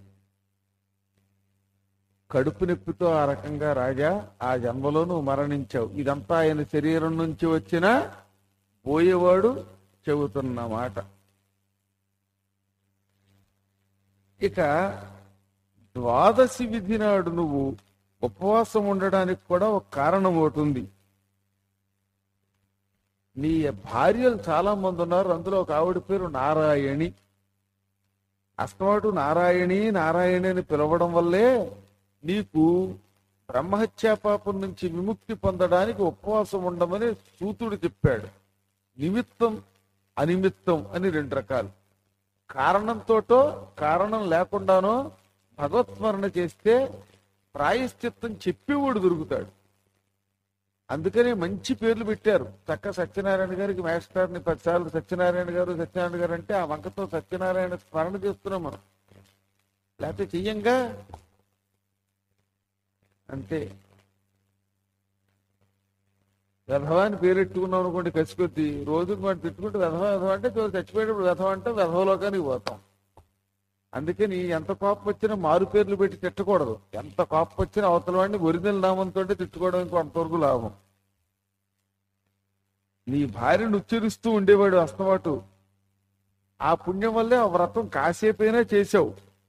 కడుపు నొప్పితో ఆ రకంగా రాజా ఆ జన్మలో నువ్వు మరణించావు ఇదంతా ఆయన శరీరం నుంచి వచ్చిన పోయేవాడు చెబుతున్న మాట ఇక ద్వాదశి విధి నాడు నువ్వు ఉపవాసం ఉండడానికి కూడా ఒక కారణం ఒకటి ఉంది నీ భార్యలు చాలా మంది ఉన్నారు అందులో ఒక ఆవిడ పేరు నారాయణి అస్తమాటు నారాయణి నారాయణి అని పిలవడం వల్లే నీకు బ్రహ్మహత్యా పాపం నుంచి విముక్తి పొందడానికి ఉపవాసం ఉండమని సూతుడు చెప్పాడు నిమిత్తం అనిమిత్తం అని రెండు రకాలు కారణంతోటో కారణం లేకుండానో భగవత్స్మరణ చేస్తే ప్రాయశ్చిత్తం చెప్పేవాడు దొరుకుతాడు అందుకనే మంచి పేర్లు పెట్టారు చక్క సత్యనారాయణ గారికి మాస్టర్ని పదిసార్లు సత్యనారాయణ గారు సత్యనారాయణ గారు అంటే ఆ వంకతో సత్యనారాయణ స్మరణ చేస్తున్నాం మనం లేకపోతే చెయ్యంగా అంతే వెధవాన్ని పేరెట్టుకున్నాం అనుకోండి కసికొద్ది రోజుకు మనం తిట్టుకుంటే వెధవ వెధవ అంటే చివరికి చచ్చిపోయేటప్పుడు వెధవ అంటే వెధవలోకానికి పోతాం అందుకని ఎంత కోపం వచ్చినా మారు పేర్లు పెట్టి తిట్టకూడదు ఎంత కోపం వచ్చినా అవతల వాడిని ఒరిజినల్ నామంతో తిట్టుకోవడం ఇంకో అంతవరకు లాభం నీ భార్యను ఉచ్చరిస్తూ ఉండేవాడు అస్తమాటు ఆ పుణ్యం వల్లే ఆ వ్రతం కాసేపైనా చేసావు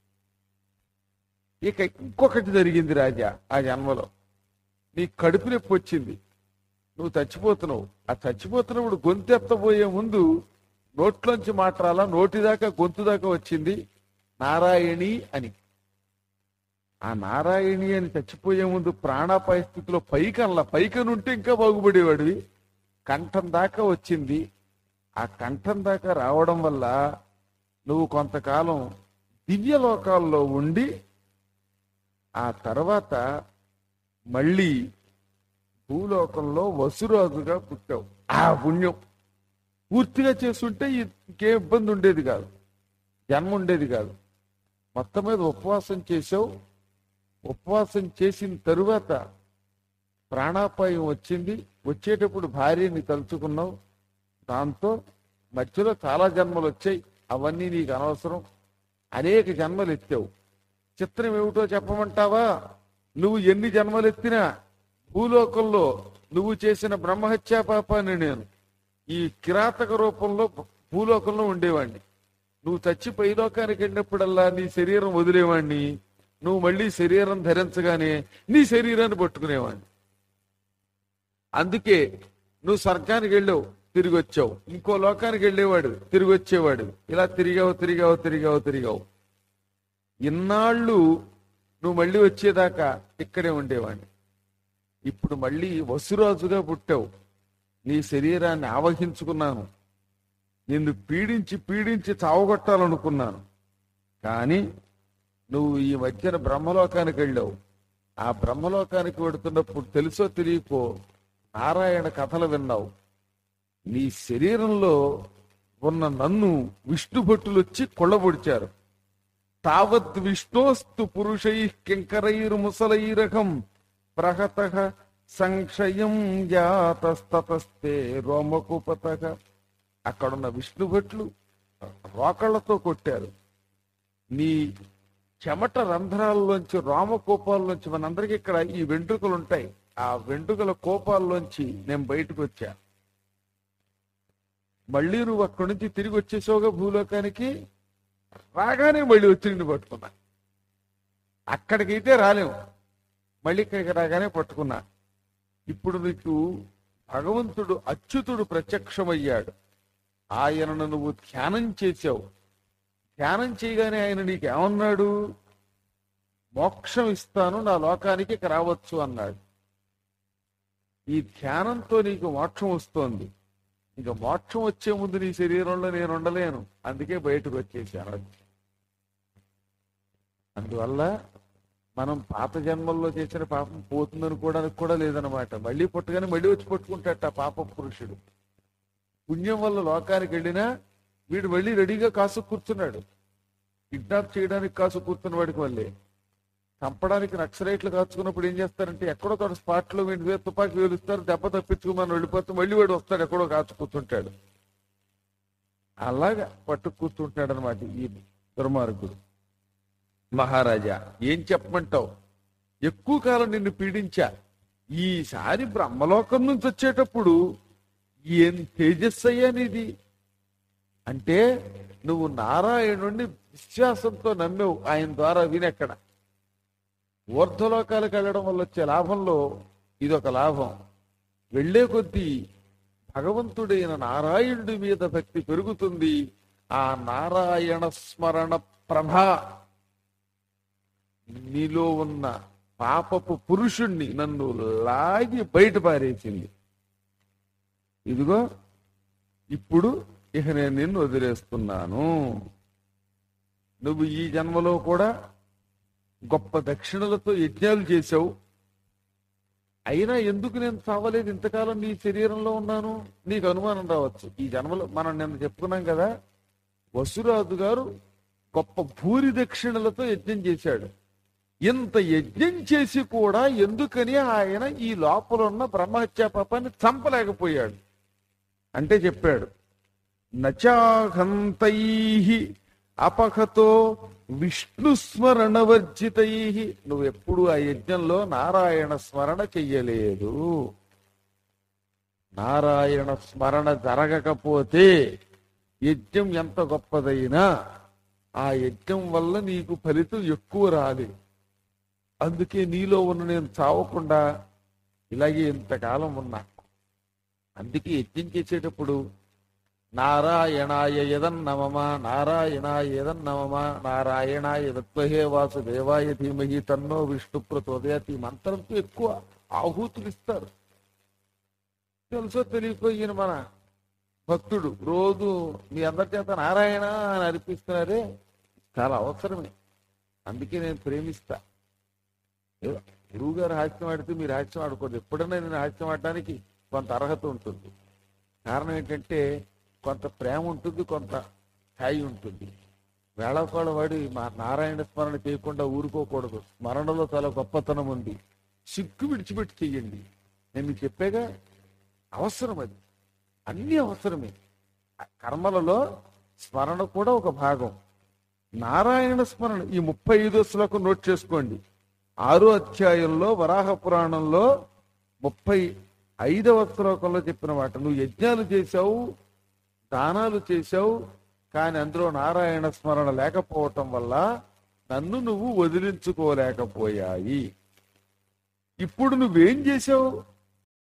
ఇక ఇంకొకటి జరిగింది రాజా ఆ జన్మలో నీ కడుపు నొప్పి వచ్చింది నువ్వు చచ్చిపోతున్నావు ఆ చచ్చిపోతున్నప్పుడు గొంతు ఎత్తబోయే ముందు నోట్లోంచి మాట్లాడాలా నోటి దాకా గొంతు దాకా వచ్చింది నారాయణి అని ఆ నారాయణి అని చచ్చిపోయే ముందు ప్రాణాపాయ స్థితిలో పైకనలా పైకనుంటే ఇంకా బాగుపడేవాడివి కంఠం దాకా వచ్చింది ఆ కంఠం దాకా రావడం వల్ల నువ్వు కొంతకాలం దివ్య లోకాల్లో ఉండి ఆ తర్వాత మళ్ళీ భూలోకంలో వసురాజుగా పుట్టావు ఆ పుణ్యం పూర్తిగా చేస్తుంటే ఇంకే ఇబ్బంది ఉండేది కాదు జన్మ ఉండేది కాదు మొత్తం మీద ఉపవాసం చేసావు ఉపవాసం చేసిన తరువాత ప్రాణాపాయం వచ్చింది వచ్చేటప్పుడు భార్యని తలుచుకున్నావు దాంతో మధ్యలో చాలా జన్మలు వచ్చాయి అవన్నీ నీకు అనవసరం అనేక జన్మలు ఎత్తావు చిత్రం ఏమిటో చెప్పమంటావా నువ్వు ఎన్ని జన్మలు ఎత్తినా భూలోకంలో నువ్వు చేసిన బ్రహ్మహత్యా పాపాన్ని నేను ఈ కిరాతక రూపంలో భూలోకంలో ఉండేవాణ్ణి నువ్వు చచ్చి పైలోకానికి వెళ్ళినప్పుడల్లా నీ శరీరం వదిలేవాణ్ణి నువ్వు మళ్ళీ శరీరం ధరించగానే నీ శరీరాన్ని పట్టుకునేవాణ్ణి అందుకే నువ్వు స్వర్గానికి వెళ్ళావు తిరిగి వచ్చావు ఇంకో లోకానికి వెళ్ళేవాడు తిరిగి వచ్చేవాడు ఇలా తిరిగావు తిరిగావు తిరిగావు తిరిగావు ఇన్నాళ్ళు నువ్వు మళ్ళీ వచ్చేదాకా ఇక్కడే ఉండేవాడిని ఇప్పుడు మళ్ళీ వసురాజుగా పుట్టావు నీ శరీరాన్ని ఆవహించుకున్నాను నిన్ను పీడించి పీడించి చావగొట్టాలనుకున్నాను కానీ నువ్వు ఈ మధ్యన బ్రహ్మలోకానికి వెళ్ళావు ఆ బ్రహ్మలోకానికి వెడుతున్నప్పుడు తెలుసో తెలియకో నారాయణ కథలు విన్నావు నీ శరీరంలో ఉన్న నన్ను విష్ణు భట్టులు వచ్చి కొల్లబొడిచారు తావత్ విష్ణోస్తు పురుషై కింకరైర్ ముసలైరకం ప్రహత సంక్షయం జాతస్తతే రోమకుపతక అక్కడున్న విష్ణు భట్లు రోకళ్లతో కొట్టారు నీ చెమట రంధ్రాల్లోంచి రోమకోపాల్లోంచి మనందరికీ ఇక్కడ ఈ వెంట్రుకలు ఉంటాయి ఆ వెంట్రుకల కోపాల్లోంచి నేను బయటకు వచ్చా మళ్ళీ నువ్వు అక్కడి నుంచి తిరిగి వచ్చేసావుగా భూలోకానికి రాగానే మళ్ళీ వచ్చి నిన్ను పట్టుకున్నా అక్కడికైతే రాలేము మళ్ళీ ఇక్కడికి రాగానే పట్టుకున్నా ఇప్పుడు నీకు భగవంతుడు అచ్యుతుడు ప్రత్యక్షమయ్యాడు ఆయనను నువ్వు ధ్యానం చేసావు ధ్యానం చేయగానే ఆయన నీకు ఏమన్నాడు మోక్షం ఇస్తాను నా లోకానికి ఇక రావచ్చు అన్నాడు ఈ ధ్యానంతో నీకు మోక్షం వస్తోంది ఇంకా మోక్షం వచ్చే ముందు నీ శరీరంలో నేను ఉండలేను అందుకే బయటకు వచ్చేసాను అందువల్ల మనం పాత జన్మల్లో చేసిన పాపం పోతుందనుకోవడానికి కూడా లేదనమాట మళ్ళీ పుట్టగానే మళ్ళీ వచ్చి పట్టుకుంటాట ఆ పాప పురుషుడు పుణ్యం వల్ల లోకానికి వెళ్ళినా వీడు మళ్ళీ రెడీగా కాసు కూర్చున్నాడు కిడ్నాప్ చేయడానికి కాసు కూర్చున్న వాడికి వల్లే చంపడానికి నక్సలైట్లు కాచుకున్నప్పుడు ఏం చేస్తారంటే ఎక్కడో తోట స్పాట్ లో వీడి మీద తుపాకీ వేలుస్తారు దెబ్బ తప్పించుకోమని వెళ్ళిపోతే మళ్ళీ వాడు వస్తాడు ఎక్కడో కాచు కూర్చుంటాడు అలాగా పట్టు కూర్చుంటాడు అనమాట ఈ దుర్మార్గుడు మహారాజా ఏం చెప్పమంటావు ఎక్కువ కాలం నిన్ను పీడించా ఈసారి బ్రహ్మలోకం నుంచి వచ్చేటప్పుడు ఏం తేజస్సు అయ్యా నీది అంటే నువ్వు నారాయణుణ్ణి విశ్వాసంతో నమ్మావు ఆయన ద్వారా వినెక్కడ ఊర్ధ్వలోకాలకు వెళ్ళడం వల్ల వచ్చే లాభంలో ఇదొక లాభం వెళ్ళే కొద్దీ భగవంతుడైన నారాయణుడి మీద భక్తి పెరుగుతుంది ఆ నారాయణ స్మరణ ప్రభ నీలో ఉన్న పాపపు పురుషుణ్ణి నన్ను లాగి బయట పారేసింది ఇదిగో ఇప్పుడు ఇక నేను నిన్ను వదిలేస్తున్నాను నువ్వు ఈ జన్మలో కూడా గొప్ప దక్షిణలతో యజ్ఞాలు చేశావు అయినా ఎందుకు నేను చావలేదు ఇంతకాలం నీ శరీరంలో ఉన్నాను నీకు అనుమానం రావచ్చు ఈ జన్మలో మనం నిన్న చెప్పుకున్నాం కదా వసురాజు గారు గొప్ప భూరి దక్షిణలతో యజ్ఞం చేశాడు ఇంత యజ్ఞం చేసి కూడా ఎందుకని ఆయన ఈ లోపల ఉన్న బ్రహ్మహత్యా పాపాన్ని చంపలేకపోయాడు అంటే చెప్పాడు నచాహంతై అపహతో విష్ణు స్మరణ వర్జితై నువ్వు ఎప్పుడు ఆ యజ్ఞంలో నారాయణ స్మరణ చెయ్యలేదు నారాయణ స్మరణ జరగకపోతే యజ్ఞం ఎంత గొప్పదైనా ఆ యజ్ఞం వల్ల నీకు ఫలితం ఎక్కువ రాదు అందుకే నీలో ఉన్న నేను చావకుండా ఇలాగే ఇంతకాలం ఉన్నా అందుకే యజ్ఞం చేసేటప్పుడు నారాయణాయ యదన్నమమ నారాయణాయ యదన్నమమ నారాయణాయ దత్వహే వాసుదేవాయ ధీమహి తన్నో విష్ణు ప్రచోదయాత్ ఈ మంత్రంతో ఎక్కువ ఆహూతులు ఇస్తారు తెలుసో తెలియపోయిన మన భక్తుడు రోజు మీ అందరి చేత నారాయణ అని అనిపిస్తున్నారే చాలా అవసరమే అందుకే నేను ప్రేమిస్తా ఏదో గురువు గారు హాస్యం ఆడితే మీరు హాస్యం ఆడకూడదు ఎప్పుడైనా నేను హాస్యం ఆడడానికి కొంత అర్హత ఉంటుంది కారణం ఏంటంటే కొంత ప్రేమ ఉంటుంది కొంత స్థాయి ఉంటుంది వేళకోళ వాడి మా నారాయణ స్మరణ చేయకుండా ఊరుకోకూడదు స్మరణలో చాలా గొప్పతనం ఉంది సిగ్గు విడిచిపెట్టి చెయ్యండి నేను మీకు చెప్పాగా అవసరం అది అన్ని అవసరమే కర్మలలో స్మరణ కూడా ఒక భాగం నారాయణ స్మరణ ఈ ముప్పై ఐదో శ్లోకం నోట్ చేసుకోండి ఆరో అధ్యాయంలో వరాహ పురాణంలో ముప్పై ఐదవ శ్లోకంలో చెప్పిన మాట నువ్వు యజ్ఞాలు చేశావు దానాలు చేశావు కానీ అందులో నారాయణ స్మరణ లేకపోవటం వల్ల నన్ను నువ్వు వదిలించుకోలేకపోయాయి ఇప్పుడు నువ్వేం చేశావు